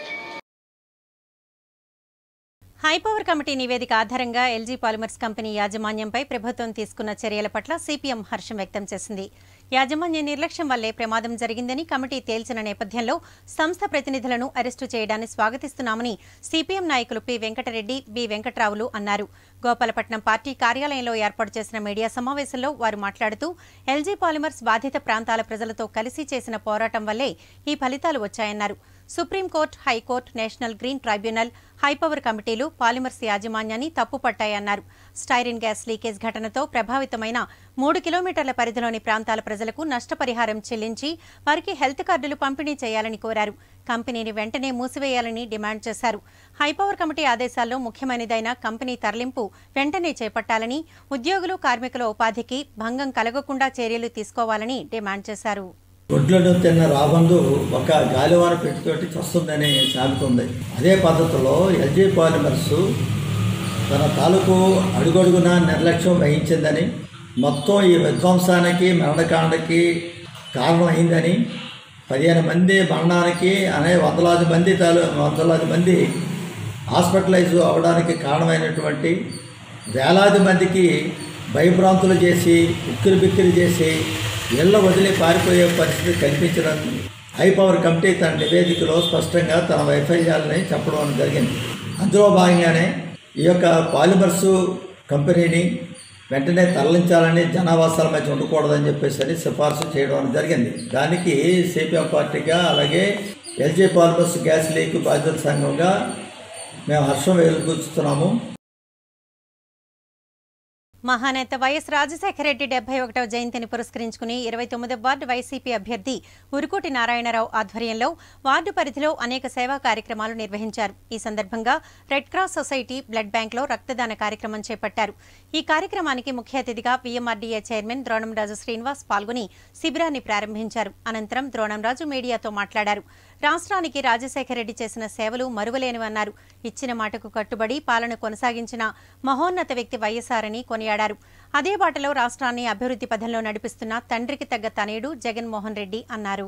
హైపవర్ కమిటీ నివేదిక ఆధారంగా ఎల్జీ పాలిమర్స్ కంపెనీ యాజమాన్యంపై ప్రభుత్వం తీసుకున్న చర్యల పట్ల సిపిఎం హర్షం వ్యక్తం చేసింది యాజమాన్య నిర్లక్ష్యం వల్లే ప్రమాదం జరిగిందని కమిటీ తేల్చిన నేపథ్యంలో సంస్థ ప్రతినిధులను అరెస్టు చేయడాన్ని స్వాగతిస్తున్నామని సిపిఎం నాయకులు పి వెంకటరెడ్డి బి వెంకట్రావులు అన్నారు గోపాలపట్నం పార్టీ కార్యాలయంలో ఏర్పాటు చేసిన మీడియా సమావేశంలో వారు మాట్లాడుతూ ఎల్జీ పాలిమర్స్ బాధిత ప్రాంతాల ప్రజలతో కలిసి చేసిన పోరాటం వల్లే ఈ ఫలితాలు వచ్చాయన్నారు supreme court high court national green tribunal high power కమిటీలు పాలిమర్స్ యాజమాన్యాన్ని తప్పుపట్టాయన్నారు స్టైరిన్ గ్యాస్ లీకేజ్ ఘటనతో ప్రభావితమైన మూడు కిలోమీటర్ల పరిధిలోని ప్రాంతాల ప్రజలకు నష్టపరిహారం చెల్లించి వారికి హెల్త్ కార్డులు పంపిణీ చేయాలని కోరారు కంపెనీని వెంటనే మూసివేయాలని డిమాండ్ చేశారు హైపవర్ కమిటీ ఆదేశాల్లో ముఖ్యమైనదైన కంపెనీ తరలింపు వెంటనే చేపట్టాలని ఉద్యోగులు కార్మికుల ఉపాధికి భంగం కలగకుండా చర్యలు తీసుకోవాలని డిమాండ్ చేశారు గొడ్లను తిన్న రాబందు ఒక గాలివాన పెట్టుతోటి వస్తుందని సాగుతుంది అదే పద్ధతిలో ఎల్జీ పాలిమర్స్ తన తాలూకు అడుగడుగున నిర్లక్ష్యం వహించిందని మొత్తం ఈ విధ్వంసానికి మరణకాండకి కారణమైందని పదిహేను మంది మరణానికి అనే వందలాది మంది తాలూ వందలాది మంది హాస్పిటలైజ్ అవడానికి కారణమైనటువంటి వేలాది మందికి భయభ్రాంతులు చేసి ఉక్కిరి బిక్కిరి చేసి ఇళ్ల వదిలి పారిపోయే పరిస్థితి కల్పించడం హై పవర్ కమిటీ తన నివేదికలో స్పష్టంగా తన వైఫల్యాలని చెప్పడం జరిగింది అందులో భాగంగానే ఈ యొక్క పాలిమర్స్ కంపెనీని వెంటనే తరలించాలని జనావాసాల మధ్య ఉండకూడదని చెప్పేసి అని సిఫార్సు చేయడం జరిగింది దానికి సిపిఎం పార్టీగా అలాగే ఎల్జీ పాలిమర్స్ గ్యాస్ లీక్ బాధ్యత సంఘంగా మేము హర్షం వెలుగుతున్నాము మహానేత వైఎస్ రాజశేఖర రెడ్డి డెబ్బై ఒకటవ జయంతిని పురస్కరించుకుని ఇరవై తొమ్మిది వార్డు వైసీపీ అభ్యర్థి ఉరుకోటి నారాయణరావు ఆధ్వర్యంలో వార్డు పరిధిలో అనేక సేవా కార్యక్రమాలు నిర్వహించారు ఈ సందర్భంగా రెడ్ క్రాస్ సొసైటీ బ్లడ్ బ్యాంక్లో రక్తదాన కార్యక్రమం చేపట్టారు ఈ కార్యక్రమానికి ముఖ్య అతిథిగా వీఎంఆర్డీఏ చైర్మన్ ద్రోణంరాజు శ్రీనివాస్ పాల్గొని శిబిరాన్ని ప్రారంభించారు అనంతరం ద్రోణంరాజు మీడియాతో మాట్లాడారు రాష్ట్రానికి రాజశేఖర రెడ్డి చేసిన సేవలు మరువలేనివన్నారు ఇచ్చిన మాటకు కట్టుబడి పాలన కొనసాగించిన మహోన్నత వ్యక్తి వైఎస్ఆర్ అని కొనియాడారు అదే బాటలో రాష్ట్రాన్ని అభివృద్ధి పథంలో నడిపిస్తున్న తండ్రికి తగ్గ తనయుడు జగన్మోహన్ రెడ్డి అన్నారు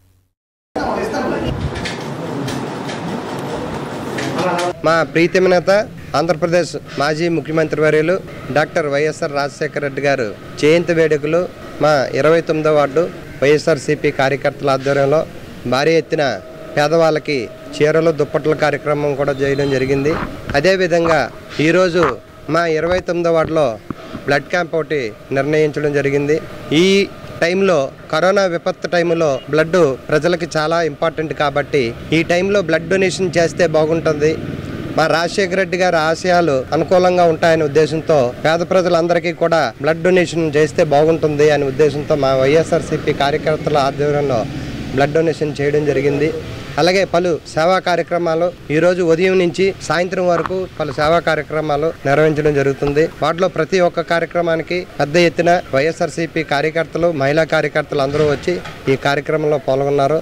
మా ప్రీతమ నేత ఆంధ్రప్రదేశ్ మాజీ ముఖ్యమంత్రి వర్యులు డాక్టర్ వైఎస్ఆర్ రాజశేఖర రెడ్డి గారు జయంతి వేడుకలు మా ఇరవై తొమ్మిదో వార్డు వైఎస్ఆర్సీపీ కార్యకర్తల ఆధ్వర్యంలో భారీ ఎత్తున పేదవాళ్ళకి చీరలు దుప్పట్ల కార్యక్రమం కూడా చేయడం జరిగింది అదేవిధంగా ఈరోజు మా ఇరవై తొమ్మిదో వార్డులో బ్లడ్ క్యాంప్ ఒకటి నిర్ణయించడం జరిగింది ఈ టైంలో కరోనా విపత్తు టైంలో బ్లడ్ ప్రజలకి చాలా ఇంపార్టెంట్ కాబట్టి ఈ టైంలో బ్లడ్ డొనేషన్ చేస్తే బాగుంటుంది మా రాజశేఖర రెడ్డి గారి ఆశయాలు అనుకూలంగా ఉంటాయనే ఉద్దేశంతో పేద ప్రజలందరికీ కూడా బ్లడ్ డొనేషన్ చేస్తే బాగుంటుంది అనే ఉద్దేశంతో మా వైఎస్ఆర్సీపీ కార్యకర్తల ఆధ్వర్యంలో బ్లడ్ డొనేషన్ చేయడం జరిగింది అలాగే పలు సేవా కార్యక్రమాలు ఈ రోజు ఉదయం నుంచి సాయంత్రం వరకు పలు సేవా కార్యక్రమాలు నిర్వహించడం జరుగుతుంది వాటిలో ప్రతి ఒక్క కార్యక్రమానికి పెద్ద ఎత్తున వైఎస్ఆర్సీపీ కార్యకర్తలు మహిళా కార్యకర్తలు అందరూ వచ్చి ఈ కార్యక్రమంలో పాల్గొన్నారు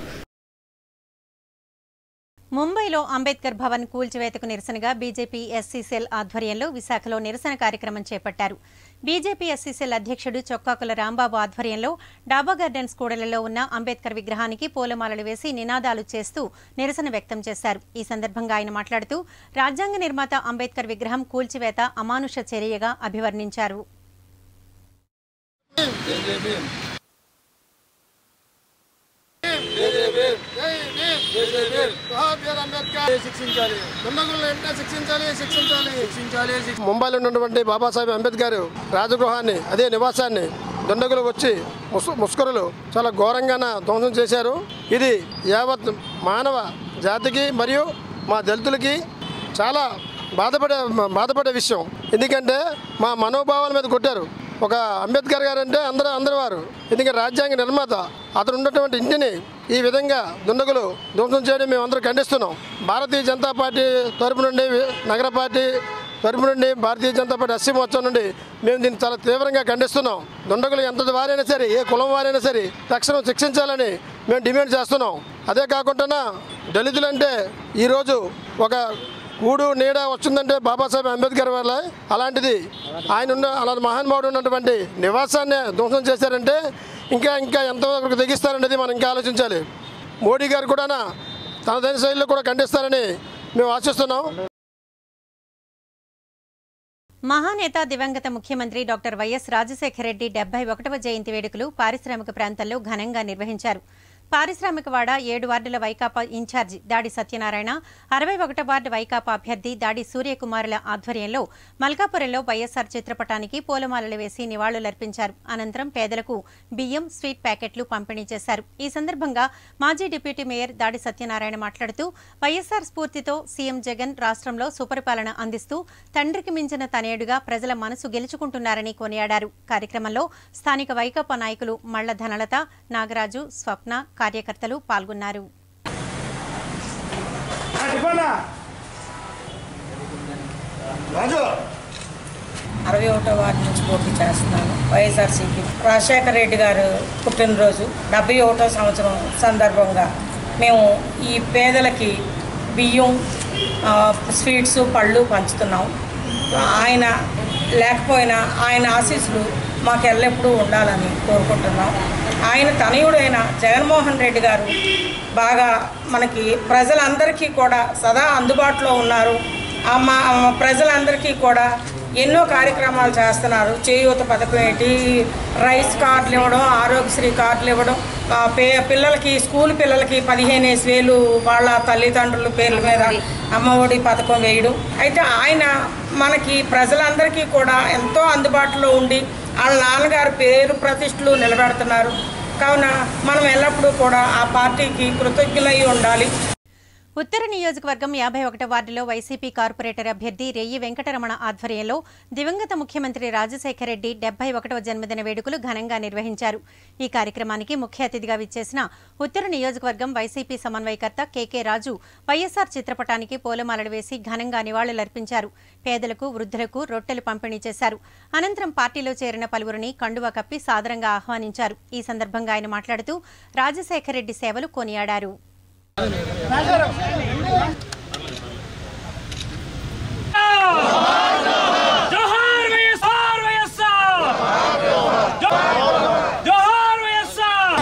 ముంబైలో అంబేద్కర్ భవన్ కూల్చివేతకు నిరసనగా బీజేపీ ఎస్సీ సెల్ ఆధ్వర్యంలో విశాఖలో నిరసన కార్యక్రమం చేపట్టారు బీజేపీ ఎస్సీ సెల్ అధ్యక్షుడు చొక్కాకుల రాంబాబు ఆధ్వర్యంలో డాబా గార్డెన్స్ కూడలిలో ఉన్న అంబేద్కర్ విగ్రహానికి పూలమాలలు వేసి నినాదాలు చేస్తూ నిరసన వ్యక్తం చేశారు ఈ సందర్భంగా ఆయన మాట్లాడుతూ రాజ్యాంగ నిర్మాత అంబేద్కర్ విగ్రహం కూల్చివేత అమానుష చర్యగా అభివర్ణించారు ముంబైలో ఉన్నటువంటి బాబాసాహెబ్ అంబేద్కర్ రాజగృహాన్ని అదే నివాసాన్ని దుండగులు వచ్చి ముస్ ముస్కరులు చాలా ఘోరంగా ధ్వంసం చేశారు ఇది యావత్ మానవ జాతికి మరియు మా దళితులకి చాలా బాధపడే బాధపడే విషయం ఎందుకంటే మా మనోభావాల మీద కొట్టారు ఒక అంబేద్కర్ గారు అంటే అందరూ అందరి వారు ఎందుకంటే రాజ్యాంగ నిర్మాత అతను ఉన్నటువంటి ఇంటిని ఈ విధంగా దుండగులు ధ్వంసం చేయడం మేము అందరూ ఖండిస్తున్నాం భారతీయ జనతా పార్టీ తరపు నుండి నగర పార్టీ తరపు నుండి భారతీయ జనతా పార్టీ అస్సీ మోర్చా నుండి మేము దీన్ని చాలా తీవ్రంగా ఖండిస్తున్నాం దుండగులు ఎంత వారైనా సరే ఏ కులం వారైనా సరే తక్షణం శిక్షించాలని మేము డిమాండ్ చేస్తున్నాం అదే కాకుండా దళితులంటే ఈరోజు ఒక కూడు నీడ వచ్చిందంటే బాబాసాహెబ్ అంబేద్కర్ వల్ల అలాంటిది ఆయన ఉన్న అలాంటి మహానుభావుడు ఉన్నటువంటి నివాసాన్ని ధ్వంసం చేశారంటే ఇంకా ఇంకా ఎంతవరకు తెగిస్తారనేది మనం ఇంకా ఆలోచించాలి మోడీ గారు కూడా తనదైన శైలిలో కూడా ఖండిస్తారని మేము ఆశిస్తున్నాం మహానేత దివంగత ముఖ్యమంత్రి డాక్టర్ వైఎస్ రాజశేఖర రెడ్డి డెబ్బై ఒకటవ జయంతి వేడుకలు పారిశ్రామిక ప్రాంతాల్లో ఘనంగా నిర్వహించారు పారిశ్రామికవాడ ఏడు వార్డుల వైకాపా ఇన్ఛార్జి దాడి సత్యనారాయణ అరవై ఒకటో వార్డు వైకాపా అభ్యర్థి దాడి సూర్యకుమారుల ఆధ్వర్యంలో మల్కాపురంలో వైఎస్సార్ చిత్రపటానికి పూలమాలలు వేసి నివాళులర్పించారు అనంతరం పేదలకు బియ్యం స్వీట్ ప్యాకెట్లు పంపిణీ చేశారు ఈ సందర్భంగా మాజీ డిప్యూటీ మేయర్ దాడి సత్యనారాయణ మాట్లాడుతూ వైఎస్సార్ స్ఫూర్తితో సీఎం జగన్ రాష్ట్రంలో సుపరిపాలన అందిస్తూ తండ్రికి మించిన తనయుడుగా ప్రజల మనసు గెలుచుకుంటున్నారని కొనియాడారు కార్యక్రమంలో స్థానిక వైకాపా నాయకులు మళ్ల ధనలత నాగరాజు స్వప్న కార్యకర్తలు పాల్గొన్నారు అరవై ఒకటో వార్డు నుంచి పోటీ చేస్తున్నాను వైఎస్ఆర్సీపీ రాజశేఖర రెడ్డి గారు పుట్టినరోజు డెబ్బై ఒకటో సంవత్సరం సందర్భంగా మేము ఈ పేదలకి బియ్యం ఆ, స్వీట్స్ పళ్ళు పంచుతున్నాం ఆయన లేకపోయినా ఆయన ఆశీస్సులు మాకు ఎల్లప్పుడూ ఉండాలని కోరుకుంటున్నాం ఆయన తనయుడైన జగన్మోహన్ రెడ్డి గారు బాగా మనకి ప్రజలందరికీ కూడా సదా అందుబాటులో ఉన్నారు ఆ మా ఆ ప్రజలందరికీ కూడా ఎన్నో కార్యక్రమాలు చేస్తున్నారు చేయూత పథకం ఏంటి రైస్ కార్డులు ఇవ్వడం ఆరోగ్యశ్రీ కార్డులు ఇవ్వడం ఆ, పే పిల్లలకి స్కూల్ పిల్లలకి పదిహేను వేలు వాళ్ళ తల్లిదండ్రుల పేర్ల మీద అమ్మఒడి పథకం వేయడం అయితే ఆయన మనకి ప్రజలందరికీ కూడా ఎంతో అందుబాటులో ఉండి వాళ్ళ నాన్నగారి పేరు ప్రతిష్టలు నిలబెడుతున్నారు కావున మనం ఎల్లప్పుడూ కూడా ఆ పార్టీకి కృతజ్ఞులై ఉండాలి ఉత్తర నియోజకవర్గం యాభై ఒకటో వార్డులో వైసీపీ కార్పొరేటర్ అభ్యర్థి రెయ్యి వెంకటరమణ ఆధ్వర్యంలో దివంగత ముఖ్యమంత్రి రాజశేఖర రెడ్డి డెబ్బై ఒకటవ జన్మదిన వేడుకలు ఘనంగా నిర్వహించారు ఈ కార్యక్రమానికి ముఖ్య అతిథిగా విచ్చేసిన ఉత్తర నియోజకవర్గం వైసీపీ సమన్వయకర్త కెకే రాజు వైఎస్ఆర్ చిత్రపటానికి పూలమాలలు వేసి ఘనంగా నివాళులర్పించారు పేదలకు వృద్ధులకు రొట్టెలు పంపిణీ చేశారు అనంతరం పార్టీలో చేరిన పలువురిని కండువా కప్పి సాదరంగా ఆహ్వానించారు ఈ సందర్భంగా ఆయన మాట్లాడుతూ రాజశేఖర రెడ్డి సేవలు కొనియాడారు జోహార్ వైఎస్ఆర్ వైఎస్ఆర్ జోహార్ వైఎస్ఆర్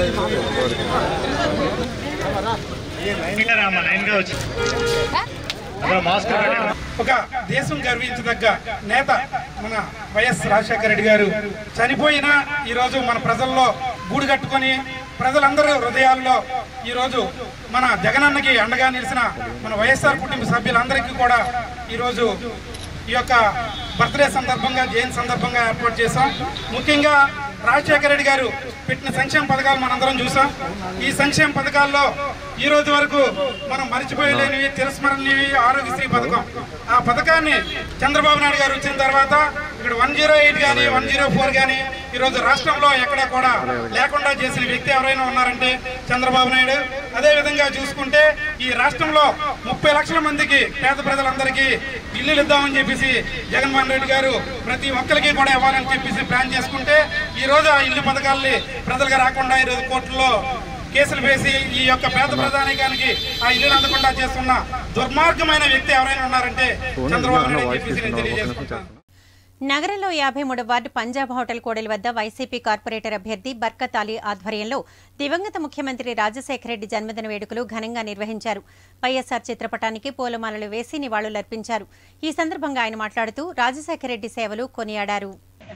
ఒక దేశం గర్వించదగ్గ నేత మన వైఎస్ రాజశేఖర రెడ్డి గారు చనిపోయినా ఈరోజు మన ప్రజల్లో గూడు కట్టుకొని ప్రజలందరూ హృదయాల్లో ఈరోజు మన జగనన్నకి అండగా నిలిచిన మన వైఎస్ఆర్ కుటుంబ సభ్యులందరికీ కూడా ఈరోజు ఈ యొక్క బర్త్డే సందర్భంగా జయంతి సందర్భంగా ఏర్పాటు చేశాం ముఖ్యంగా రాజశేఖర రెడ్డి గారు పెట్టిన సంక్షేమ పథకాలు మనందరం చూసాం ఈ సంక్షేమ పథకాల్లో ఈ రోజు వరకు మనం మర్చిపోయలేనివి తిరస్మరణీయవి ఆరోగ్యశ్రీ పథకం ఆ పథకాన్ని చంద్రబాబు నాయుడు గారు వచ్చిన తర్వాత ఇక్కడ వన్ జీరో ఎయిట్ కానీ వన్ జీరో ఫోర్ కానీ ఈరోజు రాష్ట్రంలో ఎక్కడ కూడా లేకుండా చేసిన వ్యక్తి ఎవరైనా ఉన్నారంటే చంద్రబాబు నాయుడు అదే విధంగా చూసుకుంటే ఈ రాష్ట్రంలో ముప్పై లక్షల మందికి పేద ప్రజలందరికీ ఇల్లులు ఇద్దామని చెప్పేసి జగన్మోహన్ రెడ్డి గారు ప్రతి ఒక్కరికి కూడా ఇవ్వాలని చెప్పేసి ప్లాన్ చేసుకుంటే ఈ రోజు ఆ ఇల్లు పథకాల్ని ప్రజలకు రాకుండా ఈరోజు కోర్టులో కేసులు వేసి ఈ యొక్క పేద ప్రధానికానికి ఆ ఇల్లు అందకుండా చేస్తున్న దుర్మార్గమైన వ్యక్తి ఎవరైనా ఉన్నారంటే చంద్రబాబు నాయుడు అని చెప్పేసి నేను తెలియజేసుకుంటాను నగరంలో యాభై మూడు వార్డు పంజాబ్ హోటల్ కోడలి వద్ద వైసీపీ కార్పొరేటర్ అభ్యర్థి బర్కత్ అలీ ఆధ్వర్యంలో దివంగత ముఖ్యమంత్రి రాజశేఖర రెడ్డి జన్మదిన వేడుకలు ఘనంగా నిర్వహించారు వైఎస్ఆర్ చిత్రపటానికి పూలమాలలు వేసి నివాళులర్పించారు ఈ సందర్భంగా ఆయన మాట్లాడుతూ రాజశేఖర రెడ్డి సేవలు కొనియాడారు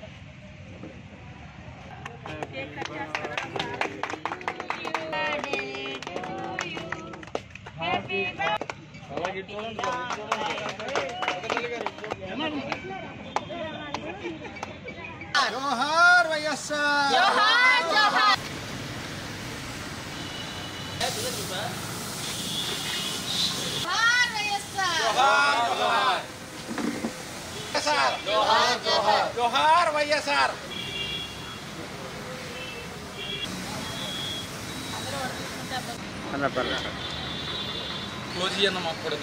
జోహార్ వైఎస్ఆర్ జోహార్ జోహార్ జోహార్ వైఎస్ఆర్ క్లోజ్ చేయన్న మాకు కూడా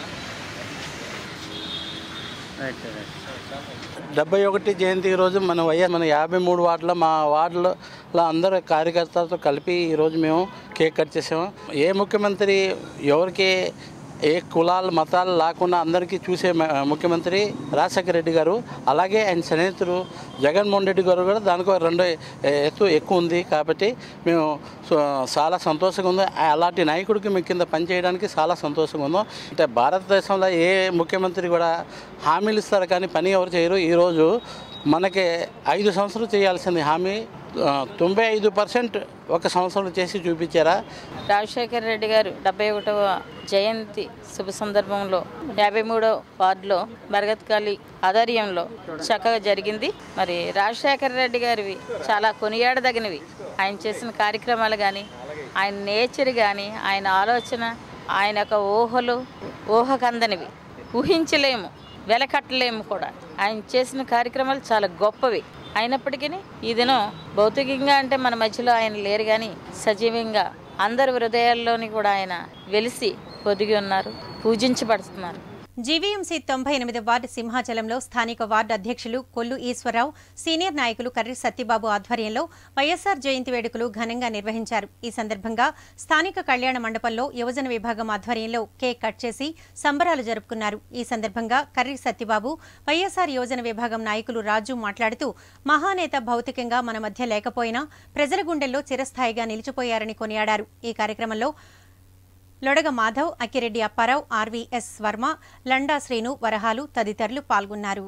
డెబ్బై ఒకటి జయంతి రోజు మన వైఎస్ మన యాభై మూడు వార్డులో మా వార్డులో అందరు కార్యకర్తలతో కలిపి ఈరోజు మేము కేక్ కట్ చేసాము ఏ ముఖ్యమంత్రి ఎవరికి ఏ కులాలు మతాలు లేకుండా అందరికీ చూసే మ- ముఖ్యమంత్రి రాజశేఖర రెడ్డి గారు అలాగే ఆయన స్నేహితుడు జగన్మోహన్ రెడ్డి గారు కూడా దానికో రెండు ఎత్తు ఎక్కువ ఉంది కాబట్టి మేము సో- చాలా సంతోషంగా ఉంది అలాంటి నాయకుడికి మీ కింద పనిచేయడానికి చాలా సంతోషంగా ఉందో అంటే భారతదేశంలో ఏ ముఖ్యమంత్రి కూడా హామీలు ఇస్తారు కానీ పని ఎవరు చేయరు ఈరోజు మనకి ఐదు సంవత్సరాలు చేయాల్సింది హామీ ఆ, తొంభై ఐదు పర్సెంట్ ఒక సంవత్సరం చేసి చూపించారా రాజశేఖర రెడ్డి గారు డెబ్బై ఒకటవ జయంతి శుభ సందర్భంలో యాభై మూడో వార్డులో బరగత్కాలి ఆధ్వర్యంలో చక్కగా జరిగింది మరి రాజశేఖర రెడ్డి గారివి చాలా కొనియాడదగినవి ఆయన చేసిన కార్యక్రమాలు కానీ ఆయన నేచర్ కానీ ఆయన ఆలోచన ఆయన యొక్క ఊహలు ఊహకందనివి ఊహించలేము వెలకట్టలేము కూడా ఆయన చేసిన కార్యక్రమాలు చాలా గొప్పవి అయినప్పటికీ ఈ దినం భౌతికంగా అంటే మన మధ్యలో ఆయన లేరు కానీ సజీవంగా అందరి హృదయాల్లోని కూడా ఆయన వెలిసి పొదిగి ఉన్నారు పూజించబడుతున్నారు జీవీఎంసీ తొంభై ఎనిమిది వార్డు సింహాచలంలో స్థానిక వార్డు అధ్యక్షులు కొల్లు ఈశ్వరరావు సీనియర్ నాయకులు కర్రి సత్యబాబు ఆధ్వర్యంలో వైఎస్ఆర్ జయంతి వేడుకలు ఘనంగా నిర్వహించారు ఈ సందర్భంగా స్థానిక కళ్యాణ మండపంలో యువజన విభాగం ఆధ్వర్యంలో కేక్ కట్ చేసి సంబరాలు జరుపుకున్నారు ఈ సందర్భంగా కర్రి సత్యబాబు వైఎస్ఆర్ యువజన విభాగం నాయకులు రాజు మాట్లాడుతూ మహానేత భౌతికంగా మన మధ్య లేకపోయినా ప్రజల గుండెల్లో చిరస్థాయిగా నిలిచిపోయారని కొనియాడారు ఈ కార్యక్రమంలో లొడగ మాధవ్ అక్కిరెడ్డి అప్పారావు ఆర్వీఎస్ వర్మ లండా శ్రీను వరహాలు తదితరులు పాల్గొన్నారు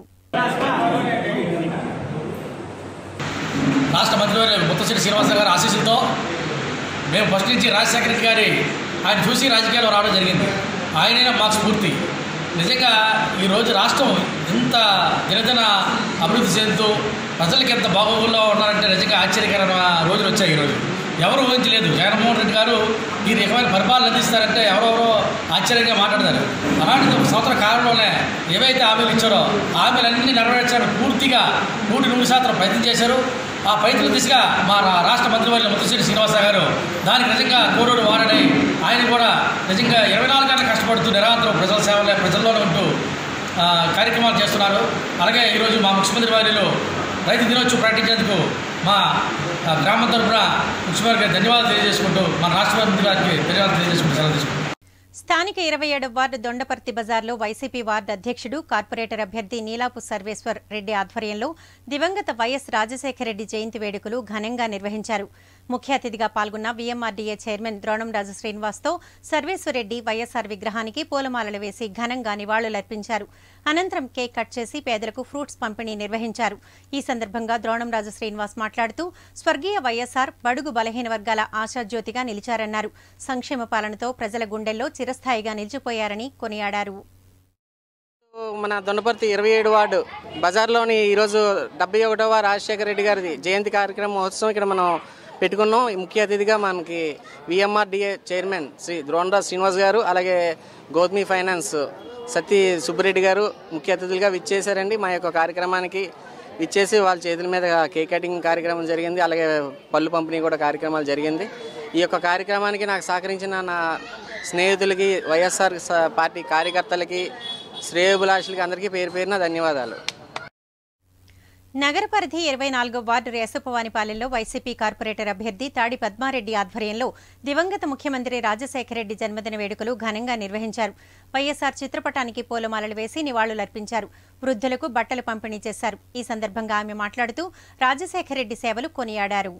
రాష్ట్ర మంత్రివర్యులు ముత్తశెట్టి శ్రీనివాసరావు గారి ఆశీస్సులతో మేము ఫస్ట్ నుంచి రాజశేఖర రెడ్డి గారి ఆయన చూసి రాజకీయాల్లో రావడం జరిగింది ఆయనే మాకు స్ఫూర్తి నిజంగా ఈరోజు రాష్ట్రం ఇంత దినదిన అభివృద్ధి చెందుతూ ప్రజలకి ఎంత బాగోగుల్లో ఉన్నారంటే నిజంగా ఆశ్చర్యకరమైన రోజులు వచ్చాయి ఈరోజు ఎవరు ఊహించలేదు జగన్మోహన్ రెడ్డి గారు ఈ రకమైన పరిపాలన అందిస్తారంటే ఎవరెవరో ఆశ్చర్యంగా మాట్లాడతారు అలాంటి ఒక సంవత్సర కాలంలోనే ఏవైతే హామీలు ఇచ్చారో హామీలన్నీ నెరవేర్చడానికి పూర్తిగా నూటి నూరు శాతం ప్రయత్నం చేశారు ఆ ప్రయత్నం దిశగా మా రా- రాష్ట్ర మంత్రివర్యులు ముద్రశ్రీ శ్రీనివాసరావు గారు దానికి నిజంగా కోరోడు వారని ఆయన కూడా నిజంగా ఇరవై నాలుగు గంటలు కష్టపడుతూ నిరంతరం ప్రజల సేవలే ప్రజల్లోనే ఉంటూ ఆ, కార్యక్రమాలు చేస్తున్నారు అలాగే ఈరోజు మా ముఖ్యమంత్రి వారిలో రైతు దినోత్సవం ప్రకటించేందుకు మా ఆ, గ్రామం తరఫున ముఖ్యమంత్రి గారికి ధన్యవాదాలు తెలియజేసుకుంటూ మన రాష్ట్ర మంత్రి గారికి ధన్యవాదాలు తెలియజేసుకుంటూ సెలవు తీసుకుంటాం స్థానిక ఇరవై ఏడు వార్డు దొండపర్తి బజార్లో వైసీపీ వార్డు అధ్యక్షుడు కార్పొరేటర్ అభ్యర్థి నీలాపు సర్వేశ్వర్ రెడ్డి ఆధ్వర్యంలో దివంగత వైఎస్ రాజశేఖర రెడ్డి జయంతి వేడుకలు ఘనంగా నిర్వహించారు ముఖ్య అతిథిగా పాల్గొన్న వీఎంఆర్డీఏ చైర్మన్ ద్రోణంరాజు శ్రీనివాస్తో సర్వేశ్వర్ రెడ్డి వైఎస్ఆర్ విగ్రహానికి పూలమాలలు వేసి ఘనంగా నివాళులర్పించారు అనంతరం కేక్ కట్ చేసి పేదలకు ఫ్రూట్స్ పంపిణీ నిర్వహించారు ఈ సందర్భంగా ద్రోణంరాజు శ్రీనివాస్ మాట్లాడుతూ స్వర్గీయ వైఎస్ఆర్ బడుగు బలహీన వర్గాల ఆశాజ్యోతిగా నిలిచారన్నారు సంక్షేమ పాలనతో ప్రజల గుండెల్లో చిరస్థాయిగా నిలిచిపోయారని కొనియాడారు మన దొండపర్తి ఇరవై ఏడు వార్డు బజార్లోని ఈరోజు డెబ్బై ఒకటవ రాజశేఖర రెడ్డి గారిది జయంతి కార్యక్రమం మహోత్సవం ఇక్కడ మనం పెట్టుకున్నాం ఈ ముఖ్య అతిథిగా మనకి విఎంఆర్డిఏ చైర్మన్ శ్రీ ద్రోణరాజ్ శ్రీనివాస్ గారు అలాగే గౌతమి ఫైనాన్స్ సత్తి సుబ్బిరెడ్డి గారు ముఖ్య అతిథులుగా విచ్చేశారండి మా యొక్క కార్యక్రమానికి విచ్చేసి వాళ్ళ చేతుల మీద కేక్ కటింగ్ కార్యక్రమం జరిగింది అలాగే పళ్ళు పంపిణీ కూడా కార్యక్రమాలు జరిగింది ఈ యొక్క కార్యక్రమానికి నాకు సహకరించిన నా స్నేహితులకి వైఎస్ఆర్ స- పార్టీ కార్యకర్తలకి శ్రేయోభిలాషులకి అందరికీ పేరు పేరున ధన్యవాదాలు నగర పరిధి ఇరవై నాలుగో వార్డు రేసపవానిపాలెంలో వైసీపీ కార్పొరేటర్ అభ్యర్థి తాడి పద్మారెడ్డి ఆధ్వర్యంలో దివంగత ముఖ్యమంత్రి రాజశేఖర రెడ్డి జన్మదిన వేడుకలు ఘనంగా నిర్వహించారు వైఎస్ఆర్ చిత్రపటానికి పూలమాలలు వేసి నివాళులర్పించారు వృద్ధులకు బట్టలు పంపిణీ చేశారు ఈ సందర్భంగా ఆమె మాట్లాడుతూ రాజశేఖర రెడ్డి సేవలు కొనియాడారు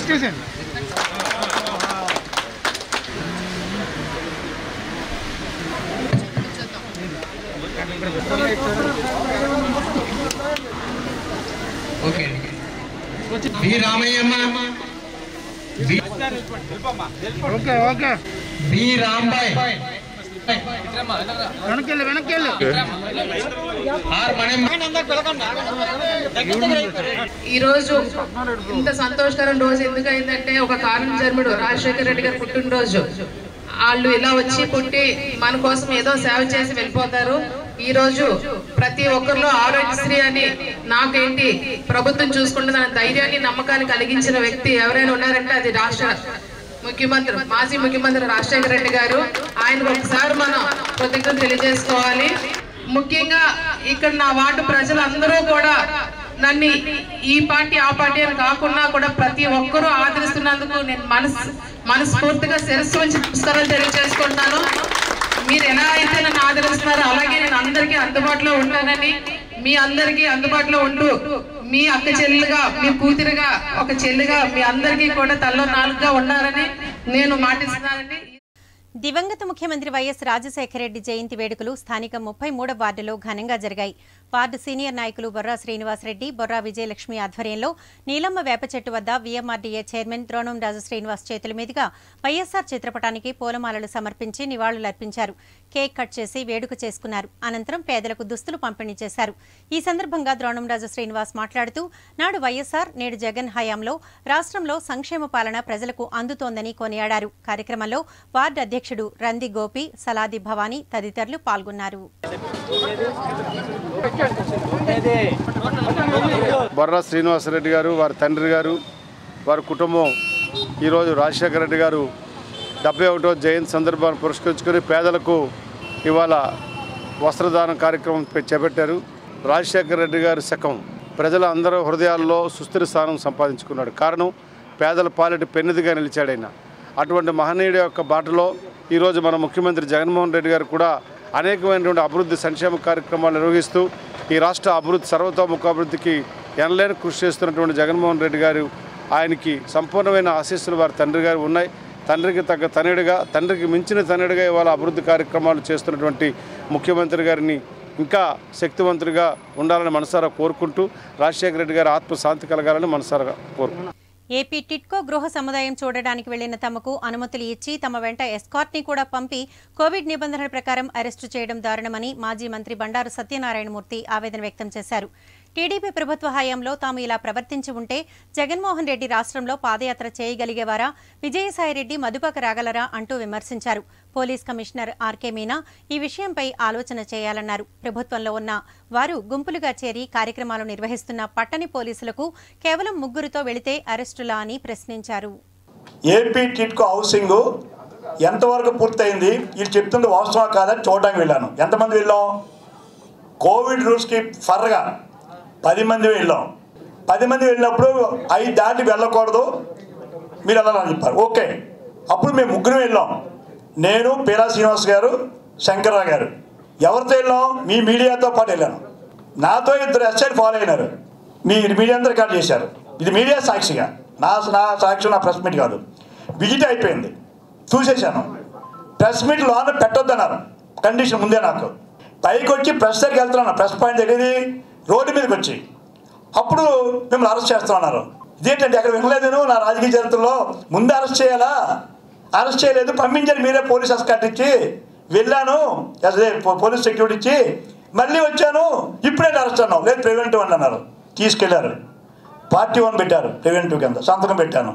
okay B Ramayyamma B- okay okay B Rambai వెనకెళ్ళు వెనకెళ్ళు ఆర్ మణి ఈరోజు ఇంత సంతోషకరం రోజు ఎందుకైందంటే ఒక కారణం జన్ముడు రాజశేఖర రెడ్డి గారి పుట్టినరోజు వాళ్ళు ఇలా వచ్చి పుట్టి మన కోసం ఏదో సేవ చేసి వెళ్ళిపోతారు ఈ రోజు ప్రతి ఒక్కరిలో ఆరోగ్యశ్రీ అని నాకేంటి ప్రభుత్వం చూసుకుంటుంది అనే ధైర్యాన్ని నమ్మకాన్ని కలిగించిన వ్యక్తి ఎవరైనా ఉన్నారంటే అది రాష్ట్ర ముఖ్యమంత్రి మాజీ ముఖ్యమంత్రి రాజశేఖర రెడ్డి గారు ఆయనకు ఒకసారి మనం కృతజ్ఞత తెలియజేసుకోవాలి ముఖ్యంగా ఇక్కడ నా వార్డు ప్రజలందరూ కూడా నన్ను ఈ పార్టీ ఆ పార్టీ అని కాకుండా కూడా ప్రతి ఒక్కరూ ఆదరిస్తున్నందుకు నేను మనస్ మనస్ఫూర్తిగా శిరస్సు నుంచి నమస్కారాలు తెలియజేసుకుంటాను మీరు ఎలా అయితే నన్ను ఆదరిస్తున్నారో అలాగే నేను అందరికీ అందుబాటులో ఉంటానని మీ అందరికీ అందుబాటులో ఉంటూ మీ అక్క చెల్లిగా మీ కూతురుగా ఒక చెల్లిగా మీ అందరికీ కూడా తల్లో నాలుగుగా ఉన్నారని నేను మాటిస్తున్నానని దివంగత ముఖ్యమంత్రి వైఎస్ రాజశేఖర రెడ్డి జయంతి వేడుకలు స్థానిక ముప్పై మూడవ వార్డులో ఘనంగా జరిగాయి వార్డు సీనియర్ నాయకులు బొర్రా శ్రీనివాసరెడ్డి బొర్రా విజయలక్ష్మి ఆధ్వర్యంలో నీలమ్మ వేప చెట్టు వద్ద వీఎంఆర్డీఏ చైర్మన్ ద్రోణం రాజు శ్రీనివాస్ చేతుల మీదుగా వైఎస్ఆర్ చిత్రపటానికి పూలమాలలు సమర్పించి నివాళులర్పించారు కేక్ కట్ చేసి వేడుక చేసుకున్నారు అనంతరం పేదలకు దుస్తులు పంపిణీ చేశారు ఈ సందర్భంగా ద్రోణంరాజు శ్రీనివాస్ మాట్లాడుతూ నాడు వైఎస్ఆర్ నేడు జగన్ హయాంలో రాష్ట్రంలో సంక్షేమ పాలన ప్రజలకు అందుతోందని కొనియాడారు కార్యక్రమంలో వార్డు అధ్యక్షుడు రంది గోపి సలాది భవానీ తదితరులు పాల్గొన్నారు బొర్రా శ్రీనివాసరెడ్డి గారు వారి తండ్రి గారు వారి కుటుంబం ఈరోజు రాజశేఖర రెడ్డి గారు డెబ్బై ఒకటో జయంతి సందర్భాన్ని పురస్కరించుకొని పేదలకు ఇవాళ వస్త్రదానం కార్యక్రమం పె- చేపట్టారు రాజశేఖర రెడ్డి గారి శకం ప్రజల అందరూ హృదయాల్లో సుస్థిర స్థానం సంపాదించుకున్నాడు కారణం పేదల పాలిటి పెన్నిదిగా నిలిచాడు ఆయన అటువంటి మహనీయుడి యొక్క బాటలో ఈరోజు మన ముఖ్యమంత్రి జగన్మోహన్ రెడ్డి గారు కూడా అనేకమైనటువంటి అభివృద్ధి సంక్షేమ కార్యక్రమాలు నిర్వహిస్తూ ఈ రాష్ట్ర అభివృద్ధి సర్వతోముఖ అభివృద్ధికి ఎనలేని కృషి చేస్తున్నటువంటి జగన్మోహన్ రెడ్డి గారు ఆయనకి సంపూర్ణమైన ఆశీస్సులు వారి తండ్రి గారు ఉన్నాయి తండ్రికి తగ్గ తనయుడిగా తండ్రికి మించిన తనయుడిగా ఇవాళ అభివృద్ధి కార్యక్రమాలు చేస్తున్నటువంటి ముఖ్యమంత్రి గారిని ఇంకా శక్తివంతుడిగా ఉండాలని మనసారా కోరుకుంటూ రాజశేఖర రెడ్డి గారి ఆత్మ శాంతి కలగాలని మనసారా కోరుకుంటున్నాను ఏపీ టిట్కో గృహ సముదాయం చూడడానికి వెళ్లిన తమకు అనుమతులు ఇచ్చి తమ వెంట ఎస్కార్ట్ ని కూడా పంపి కోవిడ్ నిబంధనల ప్రకారం అరెస్టు చేయడం దారుణమని మాజీ మంత్రి బండారు సత్యనారాయణమూర్తి ఆవేదన వ్యక్తం చేశారు టీడీపీ ప్రభుత్వ హయాంలో తాము ఇలా ప్రవర్తించి ఉంటే జగన్మోహన్ రెడ్డి రాష్ట్రంలో పాదయాత్ర చేయగలిగేవారా విజయసాయిరెడ్డి మదుపక రాగలరా అంటూ విమర్శించారు పోలీస్ కమిషనర్ ఆర్కే మీనా ఈ విషయంపై ఆలోచన చేయాలన్నారు ప్రభుత్వంలో ఉన్న వారు గుంపులుగా చేరి కార్యక్రమాలు నిర్వహిస్తున్న పట్టణ పోలీసులకు కేవలం ముగ్గురుతో వెళితే అరెస్టులా అని ప్రశ్నించారు ఏపీ టిట్కో హౌసింగ్ ఎంతవరకు పూర్తయింది వీళ్ళు చెప్తుంది వాస్తవం కాదని చూడడానికి వెళ్ళాను ఎంతమంది వెళ్ళాం కోవిడ్ రూల్స్కి ఫర్గా పది మంది వెళ్ళాం పది మంది వెళ్ళినప్పుడు ఐదు దాటి వెళ్ళకూడదు మీరు వెళ్ళాలని చెప్పారు ఓకే అప్పుడు మేము ముగ్గురు వెళ్ళాం నేను పీలా శ్రీనివాస్ గారు శంకర్రావు గారు ఎవరితో వెళ్ళాం మీ మీడియాతో పాటు వెళ్ళాను నాతో ఇద్దరు ఎస్ఐలు ఫాలో అయినారు మీ మీడియా అంతా రికార్డ్ చేశారు ఇది మీడియా సాక్షిగా నా నా సాక్షి నా ప్రెస్ మీట్ కాదు విజిట్ అయిపోయింది చూసేశాను ప్రెస్ మీట్ లోన పెట్టొద్దన్నారు కండిషన్ ముందే నాకు పైకి వచ్చి ప్రెస్ దగ్గరికి వెళ్తున్నాను ప్రెస్ పాయింట్ దగ్గరికి రోడ్డు మీదకి వచ్చి అప్పుడు మిమ్మల్ని అరెస్ట్ చేస్తామన్నారు ఇదేంటంటే అక్కడ వినలేదు నేను నా రాజకీయ చరిత్రలో ముందు అరెస్ట్ చేయాలా అరెస్ట్ చేయలేదు పంపించారు మీరే పోలీస్ ఎస్కాట్ ఇచ్చి వెళ్ళాను అదే పో- పోలీస్ సెక్యూరిటీ ఇచ్చి మళ్ళీ వచ్చాను ఇప్పుడే అరెస్ట్ అన్నాం లేదు ప్రివెంటివ్ అని అన్నారు తీసుకెళ్లారు పార్టీ వన్ పెట్టారు ప్రివెంటివ్ కింద సంతకం పెట్టాను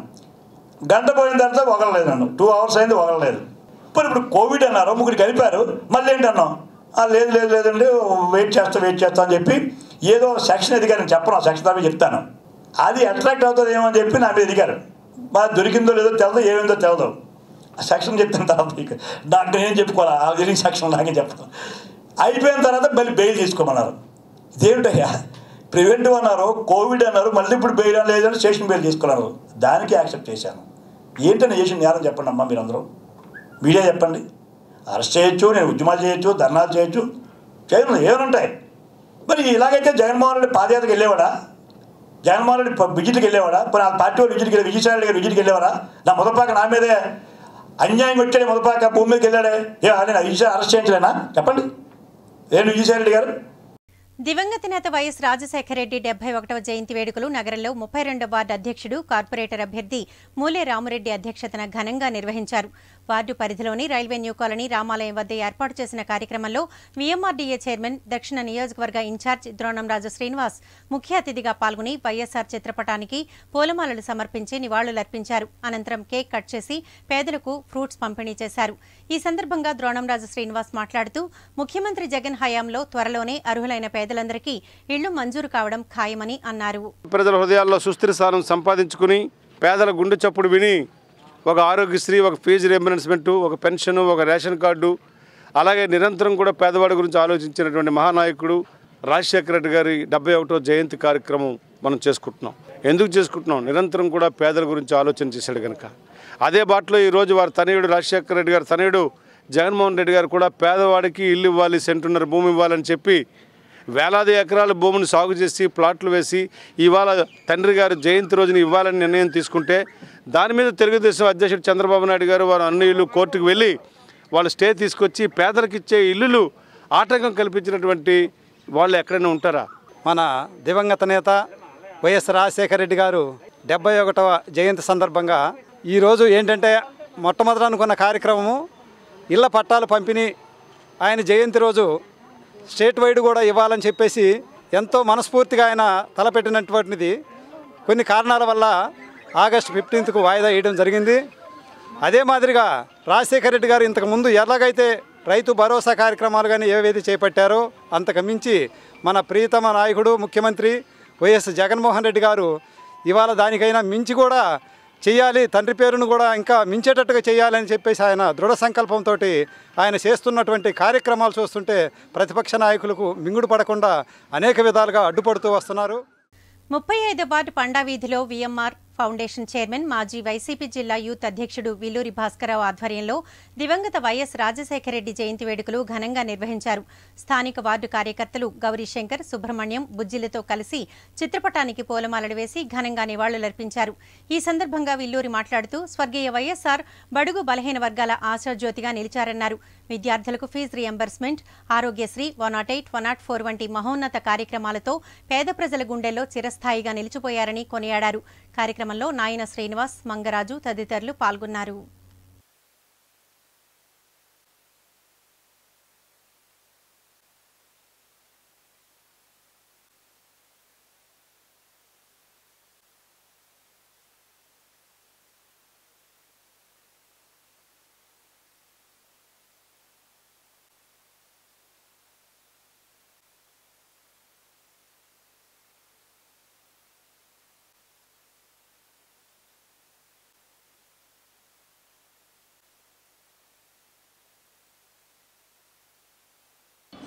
గంట పోయిన తర్వాత వగలలేదు నన్ను టూ అవర్స్ అయింది వగలలేదు ఇప్పుడు ఇప్పుడు కోవిడ్ అన్నారు ముగ్గురు కలిపారు మళ్ళీ ఏంటన్నాం "ఆ, లేదు లేదు లేదండి వెయిట్ చేస్తా వెయిట్ చేస్తా అని చెప్పి ఏదో సెక్షన్ ఎదిగారని చెప్పను సెక్షన్ తప్పి చెప్తాను అది అట్రాక్ట్ అవుతుంది ఏమో అని చెప్పి నా మీద ఎదిగారు మా దొరికిందో లేదో తెలదు ఏమైందో తెలదు ఆ సెక్షన్ చెప్తాను తర్వాత మీకు డాక్టర్ ఏం చెప్పుకోవాలా ఆ జరిగిన సెక్షన్ నాకే చెప్తాను అయిపోయిన తర్వాత మళ్ళీ బెయిల్ తీసుకోమన్నారు ఇదేమిటయ్యా ప్రివెంటివ్ అన్నారు కోవిడ్ అన్నారు మళ్ళీ ఇప్పుడు బెయిల్ లేదని స్టేషన్ బెయిల్ తీసుకున్నారు దానికి యాక్సెప్ట్ చేశాను ఏంటని చేసిన నేరం చెప్పండి అమ్మా మీరందరూ మీడియా చెప్పండి అరెస్ట్ చేయొచ్చు నేను ఉద్యమాలు చేయొచ్చు ధర్నాలు చేయొచ్చు చేయను ఏమనుంటాయి మరి ఇలాగైతే జగన్మోహన్ రెడ్డి పాదయాత్రకు వెళ్ళేవాడా జగన్మోహన్ రెడ్డి ప- విజిట్కి వెళ్ళేవాడా పోనీ ఆ పార్టీ వాళ్ళు విజిట్కి వెళ్ళి విజయసాయి రెడ్డి గారు విజిట్కి వెళ్ళేవారా నా మొదపాక నా మీదే అన్యాయం వచ్చాడే మొదపాక భూమి మీదకి వెళ్ళాడే ఏ నేను విజయసాయి అరెస్ట్ చేయించలేనా చెప్పండి ఏం విజయసాయి రెడ్డి గారు దివంగత నేత వైఎస్ రాజశేఖర రెడ్డి డెబ్బై ఒకటవ జయంతి వేడుకలు నగరంలో ముప్పై రెండో వార్డు అధ్యక్షుడు కార్పొరేటర్ అభ్యర్థి మూలే రామరెడ్డి అధ్యక్షతన ఘనంగా నిర్వహించారు వార్డు పరిధిలోని రైల్వే న్యూ కాలనీ రామాలయం వద్ద ఏర్పాటు చేసిన కార్యక్రమంలో వీఎంఆర్డీఏ చైర్మన్ దక్షిణ నియోజకవర్గ ఇన్ఛార్జ్ ద్రోణంరాజు శ్రీనివాస్ ముఖ్య అతిథిగా పాల్గొని వైఎస్ఆర్ చిత్రపటానికి పూలమాలలు సమర్పించి నివాళులర్పించారు అనంతరం కేక్ కట్ చేసి పేదలకు ఫ్రూట్స్ పంపిణీ చేశారు ఈ సందర్భంగా ద్రోణంరాజు శ్రీనివాస్ మాట్లాడుతూ ముఖ్యమంత్రి జగన్ హయాంలో త్వరలోనే అర్హులైన పేదలందరికీ ఇళ్లు మంజూరు కావడం ఖాయమని అన్నారు ప్రజల హృదయాల్లో సుస్థిర స్థానం సంపాదించుకుని పేదల గుండె చప్పుడు విని ఒక ఆరోగ్యశ్రీ ఒక ఫీజు రియంబర్స్మెంటు ఒక పెన్షన్ ఒక రేషన్ కార్డు అలాగే నిరంతరం కూడా పేదవాడి గురించి ఆలోచించినటువంటి మహానాయకుడు రాజశేఖర రెడ్డి గారి డెబ్బై ఒకటో జయంతి కార్యక్రమం మనం చేసుకుంటున్నాం ఎందుకు చేసుకుంటున్నాం నిరంతరం కూడా పేదల గురించి ఆలోచన చేశాడు కనుక అదే బాటలో ఈరోజు వారి తనయుడు రాజశేఖర రెడ్డి గారి తనయుడు జగన్మోహన్ రెడ్డి గారు కూడా పేదవాడికి ఇల్లు ఇవ్వాలి సెంటున్నర భూమి ఇవ్వాలని చెప్పి వేలాది ఎకరాల భూమిని సాగు చేసి ప్లాట్లు వేసి ఇవాళ తండ్రి గారు జయంతి రోజున ఇవ్వాలని నిర్ణయం తీసుకుంటే దాని మీద తెలుగుదేశం అధ్యక్షుడు చంద్రబాబు నాయుడు గారు వారు అన్నయ్యలు కోర్టుకు వెళ్ళి వాళ్ళు స్టే తీసుకొచ్చి పేదలకు ఇచ్చే ఇల్లులు ఆటంకం కల్పించినటువంటి వాళ్ళు ఎక్కడైనా ఉంటారా మన దివంగత నేత వైఎస్ రాజశేఖర రెడ్డి గారు డెబ్బై ఒకటవ జయంతి సందర్భంగా ఈరోజు ఏంటంటే మొట్టమొదట అనుకున్న కార్యక్రమము ఇళ్ల పట్టాలు పంపిణీ ఆయన జయంతి రోజు స్టేట్ వైడ్ కూడా ఇవ్వాలని చెప్పేసి ఎంతో మనస్ఫూర్తిగా ఆయన తలపెట్టినటువంటిది కొన్ని కారణాల వల్ల ఆగస్టు ఫిఫ్టీన్త్కు వాయిదా వేయడం జరిగింది అదే మాదిరిగా రాజశేఖర రెడ్డి గారు ఇంతకు ముందు ఎలాగైతే రైతు భరోసా కార్యక్రమాలు కానీ ఏవైతే చేపట్టారో అంతకు మించి మన ప్రియతమ నాయకుడు ముఖ్యమంత్రి వైఎస్ జగన్మోహన్ రెడ్డి గారు ఇవాళ దానికైనా మించి కూడా చేయాలి తండ్రి పేరును కూడా ఇంకా మించేటట్టుగా చేయాలని చెప్పేసి ఆయన దృఢ సంకల్పంతో ఆయన చేస్తున్నటువంటి కార్యక్రమాలు చూస్తుంటే ప్రతిపక్ష నాయకులకు మింగుడు పడకుండా అనేక విధాలుగా అడ్డుపడుతూ వస్తున్నారు ముప్పై ఐదో వార్డు పండా వీధిలో వీఎంఆర్ ఫౌండేషన్ చైర్మన్ మాజీ వైసీపీ జిల్లా యూత్ అధ్యక్షుడు విల్లూరి భాస్కరరావు ఆధ్వర్యంలో దివంగత వైఎస్ రాజశేఖర రెడ్డి జయంతి వేడుకలు ఘనంగా నిర్వహించారు స్థానిక వార్డు కార్యకర్తలు గౌరీశంకర్ సుబ్రహ్మణ్యం బుజ్జిలతో కలిసి చిత్రపటానికి పూలమాలలు వేసి ఘనంగా నివాళులర్పించారు ఈ సందర్భంగా విల్లూరి మాట్లాడుతూ స్వర్గీయ వైఎస్ఆర్ బడుగు బలహీన వర్గాల ఆశాజ్యోతిగా నిలిచారన్నారు విద్యార్థులకు fee reimbursement Aarogyasri one nought eight one nought four వంటి మహోన్నత కార్యక్రమాలతో పేద ప్రజల గుండెల్లో చిరస్థాయిగా నిలిచిపోయారని కొనియాడారు కార్యక్రమంలో నాయన శ్రీనివాస్ మంగరాజు తదితరులు పాల్గొన్నారు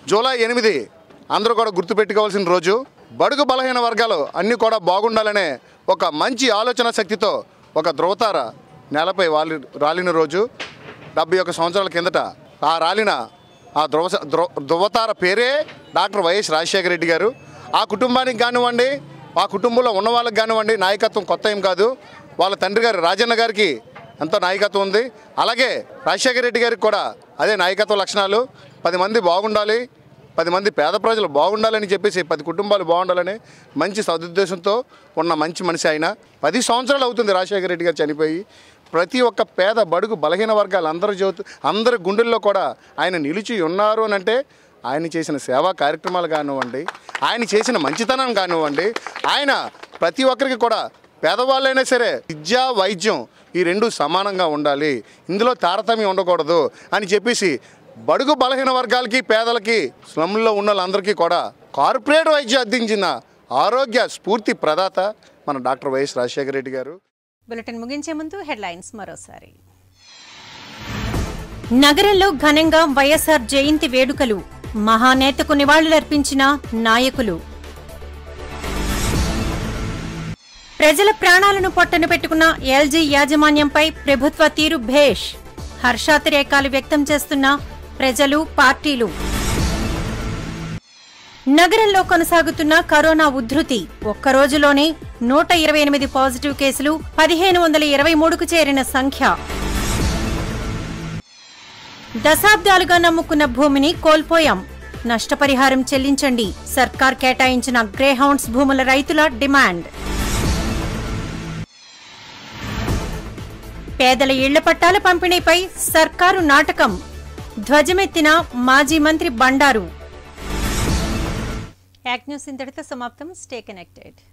జూలై ఎనిమిది అందరూ కూడా గుర్తుపెట్టుకోవాల్సిన రోజు బడుగు బలహీన వర్గాలు అన్నీ కూడా బాగుండాలనే ఒక మంచి ఆలోచన శక్తితో ఒక ధ్రువతార నేలపై వాలి రాలిన రోజు డెబ్బై ఒక్క సంవత్సరాల కిందట ఆ రాలిన ఆ ధ్రువ ధ్రువ ధ్రువతార పేరే డాక్టర్ వైఎస్ రాజశేఖర రెడ్డి గారు ఆ కుటుంబానికి కానివ్వండి ఆ కుటుంబంలో ఉన్న వాళ్ళకి కానివ్వండి నాయకత్వం కొత్త ఏం కాదు వాళ్ళ తండ్రి గారు రాజన్న గారికి ఎంతో నాయకత్వం ఉంది అలాగే రాజశేఖర రెడ్డి గారికి కూడా అదే నాయకత్వ లక్షణాలు పది మంది బాగుండాలి పది మంది పేద ప్రజలు బాగుండాలని చెప్పేసి పది కుటుంబాలు బాగుండాలని మంచి సదుద్దేశంతో ఉన్న మంచి మనిషి ఆయన పది సంవత్సరాలు అవుతుంది రాజశేఖర రెడ్డి గారు చనిపోయి ప్రతి ఒక్క పేద బడుగు బలహీన వర్గాలు అందరి జ్యోతి అందరి గుండెల్లో కూడా ఆయన నిలిచి ఉన్నారు అని అంటే ఆయన చేసిన సేవా కార్యక్రమాలు కానివ్వండి ఆయన చేసిన మంచితనం కానివ్వండి ఆయన ప్రతి ఒక్కరికి కూడా పేదవాళ్ళైనా సరే విద్య వైద్యం ఈ రెండు సమానంగా ఉండాలి ఇందులో తారతమ్యం ఉండకూడదు అని చెప్పేసి బడుగు బలహీన వర్గాలకి పేదలకి స్లమ్లో ఉన్న వాళ్ళందరికీ కూడా కార్పొరేట్ వైద్యం అందించిన ఆరోగ్య స్ఫూర్తి ప్రదాత మన డాక్టర్ వైఎస్ రాజశేఖర రెడ్డి గారు బులెటిన్ ముగించే ముందు హెడ్లైన్స్ మరోసారి నగరంలో ఘనంగా వైఎస్ఆర్ జయంతి వేడుకలు మహానేతకు నివాళులర్పించిన నాయకులు ప్రజల ప్రాణాలను పొట్టన పెట్టుకున్న ఎల్జీ యాజమాన్యంపై ప్రభుత్వ తీరు భేష్ హర్షాతిరేకాలు వ్యక్తం చేస్తున్న ప్రజలు పార్టీలు నగరంలో కొనసాగుతున్న కరోనా ఉధృతి ఒక్క రోజులోనే నూట ఇరవై ఎనిమిది పాజిటివ్ కేసులు పదిహేను వందల ఇరవై మూడుకు చేరిన సంఖ్య దశాబ్దాలుగా నమ్ముకున్న భూమిని కోల్పోయాం నష్టపరిహారం చెల్లించండి సర్కార్ కేటాయించిన గ్రేహౌండ్స్ భూముల రైతుల డిమాండ్ పేదల ఇళ్ల పట్టాల పంపిణీపై సర్కారు నాటకం ధ్వజమెత్తిన మాజీ మంత్రి బండారు యాక్ న్యూస్ ఇంతటితో సమాప్తం స్టే కనెక్టెడ్